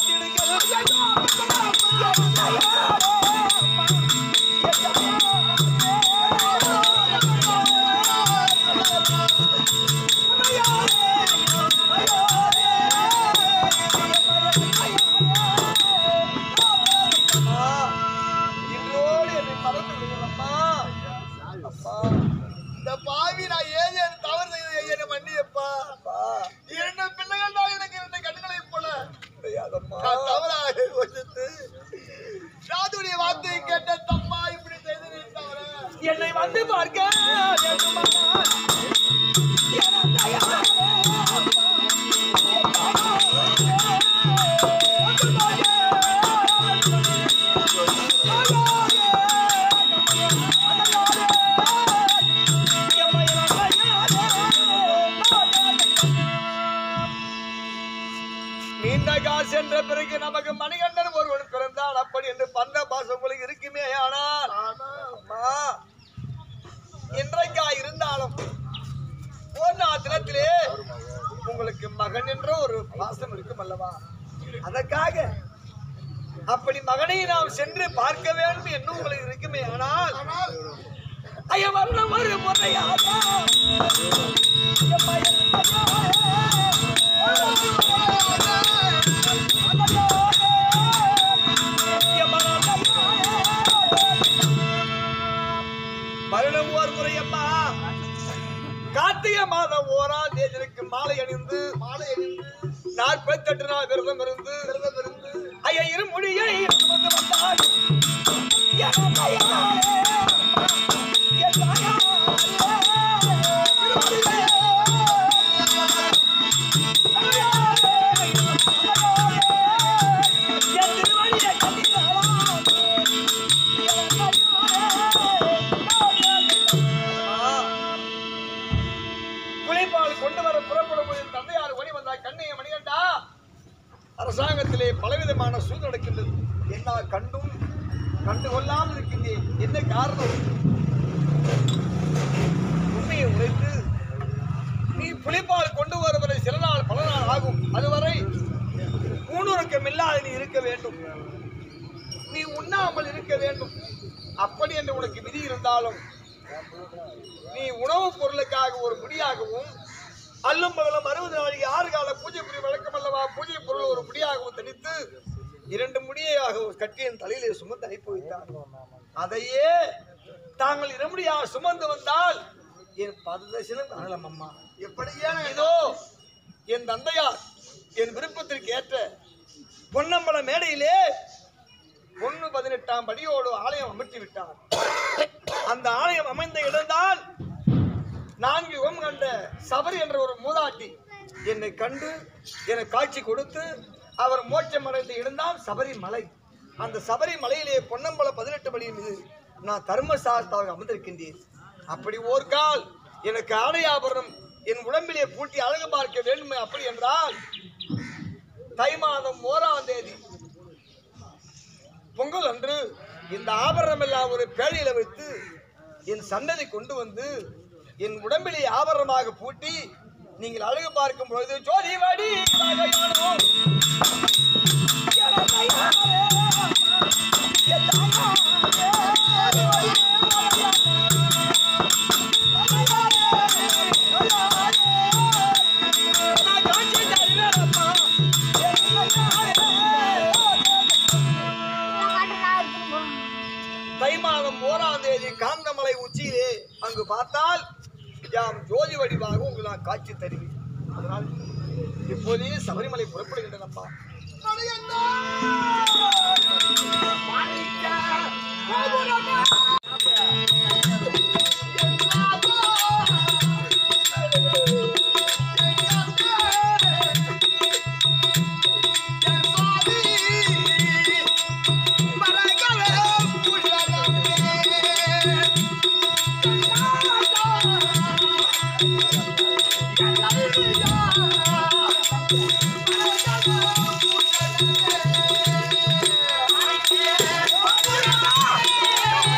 இன்றோடு என்னை மறந்து விடுங்களம்மா அப்பா இந்த பாவி நான் ஏது என் தவறு செய்தது ஐயனை மன்னியப்பா இரண்டு பிள்ளைகள் தான் எனக்கு இரண்டு கண்களை போல செய்யாதம்மா. நான் தவறாக யோசித்து சாதுடைய வார்த்தையை கேட்ட தப்பா இப்படி செய்தது தவற என்னை வந்து பார்க்க வேண்டுமம்மா. என தயாரே. நீண்ட கால் சென்ற பிறகு நமக்கு மணிகண்டன் ஒருவன் பிறந்தான் அப்படி என்று பந்த பாசம் உங்களுக்கு இருக்குமே ஆனால் அம்மா, இன்றைக்கா இருந்தாலும் போன தினத்திலே உங்களுக்கு மகன் என்ற ஒரு பாசம் இருக்கும் அல்லவா அதற்காக அப்படி மகனை நாம் சென்று பார்க்க வேண்டும் என்று உங்களுக்கு இருக்குமே ஆனால் ஐயா வரணும் ஒரு முறையாதா வருடம் ஓர் முறையம்மா கார்த்திகை மாதம் ஓராம் தேதிக்கு மாலை அணிந்து மாலை அணிந்து நாற்பத்தெட்டு நாள் விரதம் இருந்து விரதம் இருந்து ஐயா இருமுடியை சுமந்து வந்தாள் என் தாயாரே, என் குளிப்பால் கொண்டு வர புறப்படும் போது தந்தையார் ஓடி வந்தார் கண்ணைய மணிகண்டா அரசாங்கத்திலே பலவிதமான சூழ் நடக்கின்றது என்ன கண்டும் கண்டு கொள்ளாமல் இருக்கின்றேன் என்ன காரணம் உண்மையை உழைத்து நீ புலிப்பால் கொண்டு வருவதை சில நாள் பல நாள் ஆகும் அதுவரை ஊனுறக்கம் இல்லாத நீ இருக்க வேண்டும் நீ உண்ணாமல் இருக்க வேண்டும் அப்படி என்று உனக்கு விதி இருந்தாலும் நீ உணவுப் பொருளுக்காக ஒரு முடியாகவும் அல்லும் பகலும் அறுபது நாளைக்கு ஆறு கால பூஜை புரிய வழக்கம் அல்லவா பூஜை பொருள் ஒரு முடியாகவும் தனித்து இரண்டு முடியாக கட்டி என் தலையிலே சுமந்து அனுப்பி வைத்தார் அதையே தாங்கள் இருமுடியாக சுமந்து வந்தால் என் பததர்சனம் காணலாம் அம்மா எப்படியா இதோ என் தந்தையார் என் விருப்பத்திற்கு ஏற்ற பொன்னம்பல மேடையிலே பொண்ணு பதினெட்டாம் படியோடு ஆலயம் அமைத்து விட்டார் அந்த ஆலயம் அமைந்த இடம்தான் நான்கு யுகம் கண்ட சபரி என்ற ஒரு மூதாட்டி என்னை கண்டு எனக்கு காட்சி கொடுத்து அவர் மோட்சம் அடைந்த இடம்தான் சபரிமலை அந்த சபரிமலையிலே பொன்னம்பல பதினெட்டு படி மீது நான் தர்மசாஸ்தாவாக அமர்ந்திருக்கின்றேன் அப்படி ஓர் கால் எனக்கு ஆடையாபரணம் என் உடம்பிலே பூட்டி அழகு பார்க்க வேண்டும் அப்படி என்றால் தை மாதம் ஓராம் தேதி பொங்கல் அன்று இந்த ஆபரணம் எல்லாம் ஒரு பேழையில வைத்து என் சன்னதி கொண்டு வந்து என் உடம்பிலே ஆபரணமாக பூட்டி நீங்கள் அழகு பார்க்கும் பொழுது ஜோதி வடி வகையானோ. நான் காட்சி தருவேனம்மா. தை மாதம் ஓராம் தேதி காந்தமலை உச்சியிலே அங்கு பார்த்தால் யாம் ஜோதி வடிவாக உங்களுக்கு நான் காட்சி தருவேன் அதனால் இப்போதே சபரிமலை புறப்படுகின்றனப்பா Yeah.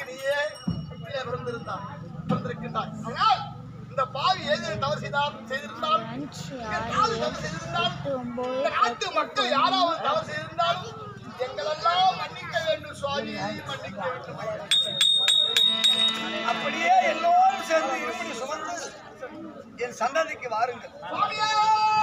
எனக்கு நீயே கீழே பிறந்திருந்தாய் பிறந்திருக்கின்றாய் ஆனால் இந்த பாவி ஏதேனும் தவறு செய்தால் செய்திருந்தால் இந்த நாடு தவறு செய்திருந்தால் இந்த நாட்டு மக்கள் யாராவது தவறு செய்திருந்தாலும் எங்களெல்லாம் மன்னிக்க வேண்டும் சுவாமி மன்னிக்க வேண்டும் அப்படியே எல்லோரும் சேர்ந்து இருமுடி சுமந்து என் சந்ததிக்கு வாருங்கள் சுவாமியே!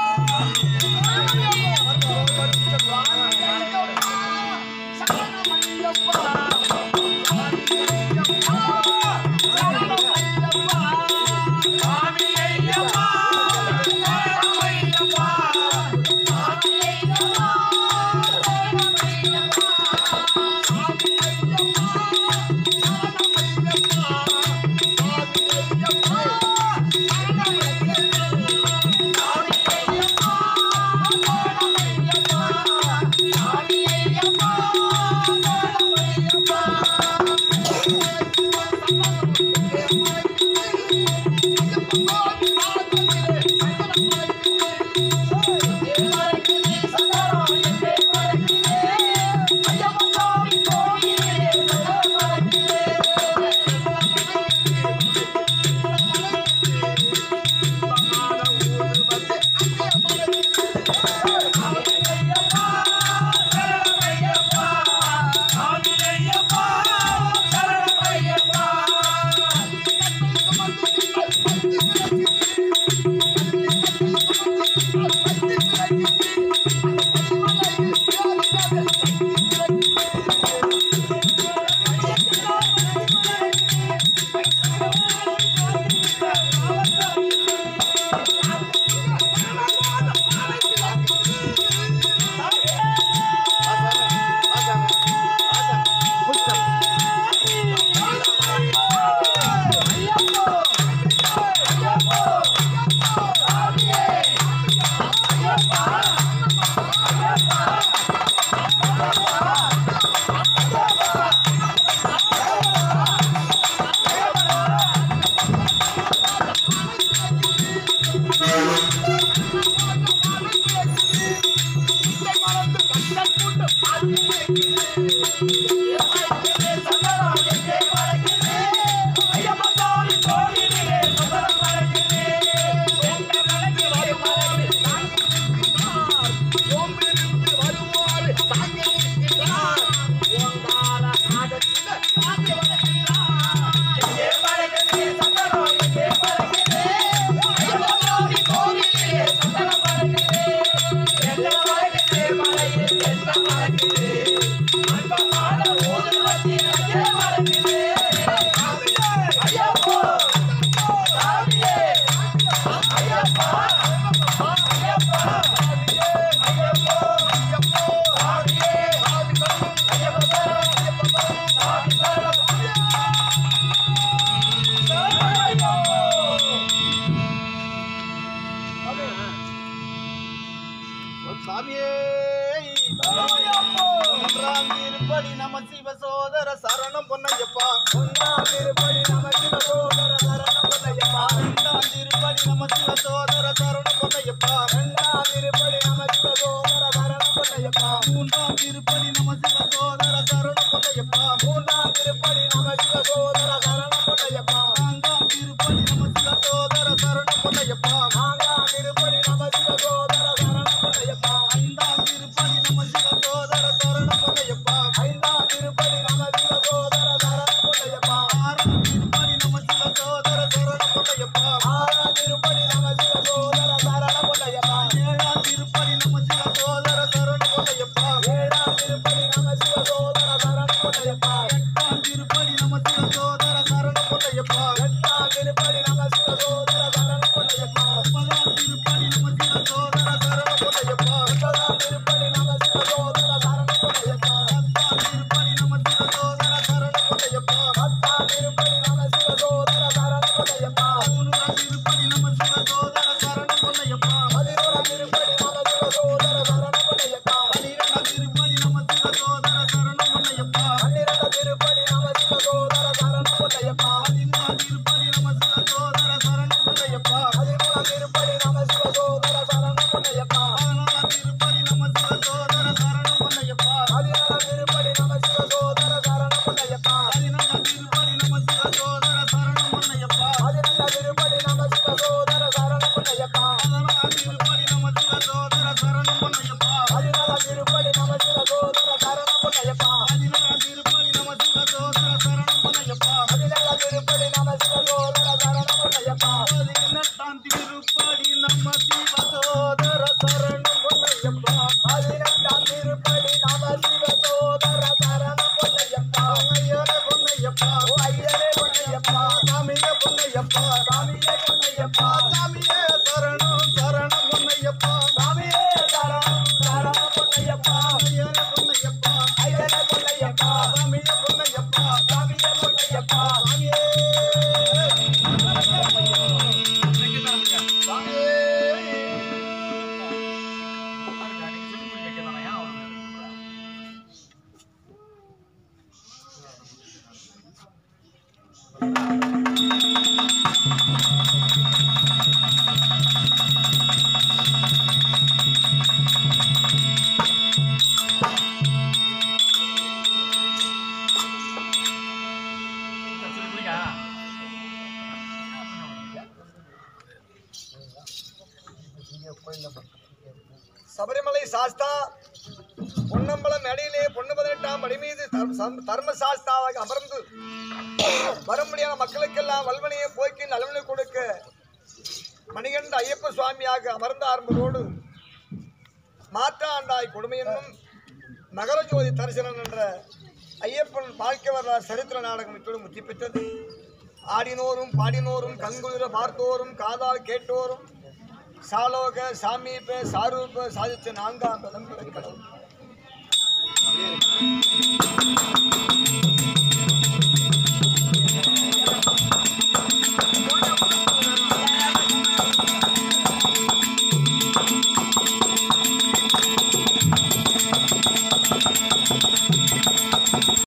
சாமியே ஒன்றாம் திருப்படி நம சிவ சோதர சரணம் பொன்னையப்பா ஒன்றாம் திருப்படி நம சிவ சோதர சரணம் பொன்னையப்பா இரண்டாம் திருப்படி நம சிவ சோதர சரணம் பொன்னையப்பா இரண்டாம் திருப்படி நம சிவ சோதர சரணம் பொன்னையப்பா மூன்றாம் திருப்படி நம சிவ சோதர சரணம் பொன்னையப்பா மூன்றாம் திருப்படி நம சிவ சோதர சரணம் பொன்னையப்பா நான்காம் திருப்படி நம சிவ சோதர சரணம் பொன்னையப்பா நான்காம் திருப்படி நம சிவ சோதர சரணம் பொன்னையப்பா ஐந்தாம் திருப்படி நம சிவ சோதர சரணம் பொன்னையப்பா ஐந்தாம் திருப்படி நம சிவ சோதர சரணம் பொன்னையப்பா ஆறாம் திருப்படி நம சிவ சோதர சரணம் பொன்னையப்பா ஆறாம் திருப்படி நம சிவ சோதர சரணம் பொன்னையப்பா ஏழாம் திருப்படி நம சிவ சோதர சரணம் பொன்னையப்பா ஏழாம் திருப்படி நம சிவ சோதர சரணம் பொன்னையப்பா எட்டாம் திருப்படி நம சிவ சோதர சரணம் பொன்னையப்பா எட்டாம் திருப்படி நம சிவ சோதர சரணம் பொன்னையப்பா ஒன்பதாம் திருப்படி நம சிவ சோதர சரணம் பொன்னையப்பா ஒன்பதாம் திருப்படி நம சிவ சோதர சரணம் பொன்னையப்பா பத்தாம் திருப்படி நம சிவ சோதர சரணம் பொன்னையப்பா பத்தாம் திருப்படி நம சிவ சோதர சரணம் பொன்னையப்பா பதினோராம் திருப்படி நம சிவ சோதர சரணம் பொன்னையப்பா பதினோராம் திருப்படி நம சிவ சோதர சரணம் பொன்னையப்பா பன்னிரெண்டாம் திருப்படி நம சிவ சோதர சரணம் பொன்னையப்பா பன்னிரெண்டாம் திருப்படி நம சிவ சோதர சரணம் பொன்னையப்பா பதிமூணாம் திருப்படி நம சிவ சோதர சரணம் பொன்னையப்பா பதிமூணாம் திருப்படி நம சிவ சோதர சரணம் பொன்னையப்பா பதினாலாம் திருப்படி நம சிவ சோதர சரணம் பொன்னையப்பா பதினாலாம் திருப்படி நம சிவ சோதர சரணம் பொன்னையப்பா பதினாலாம் திருப்படி சபரிமலை சாஸ்தா பொன்னம்பலம் மேடையிலே பொண்ணு பதினெட்டாம் படி மீது தர்ம- சம்- தர்ம சாஸ்தாவாக அமர்ந்து வரும்படியான மக்களுக்கெல்லாம் வல்வனையை போக்கி நலவனை கொடுக்க மணிகண்ட ஐயப்ப சுவாமியாக அமர்ந்த ஆரம்பத்தோடு மாற்றாண்டாய் கொடுமை என்னும் மகரஜோதி தரிசனம் என்ற ஐயப்பன் வாழ்க்கை வரலாறு சரித்திர நாடகம் இத்தோடு முத்தி பெற்றது ஆடினோரும் பாடினோரும் கண்குளிர பார்த்தோரும் காதால் கேட்டோரும் சாலோக சாமீப சாரூப சாதித்த நான்காம் பதம் கடவுள்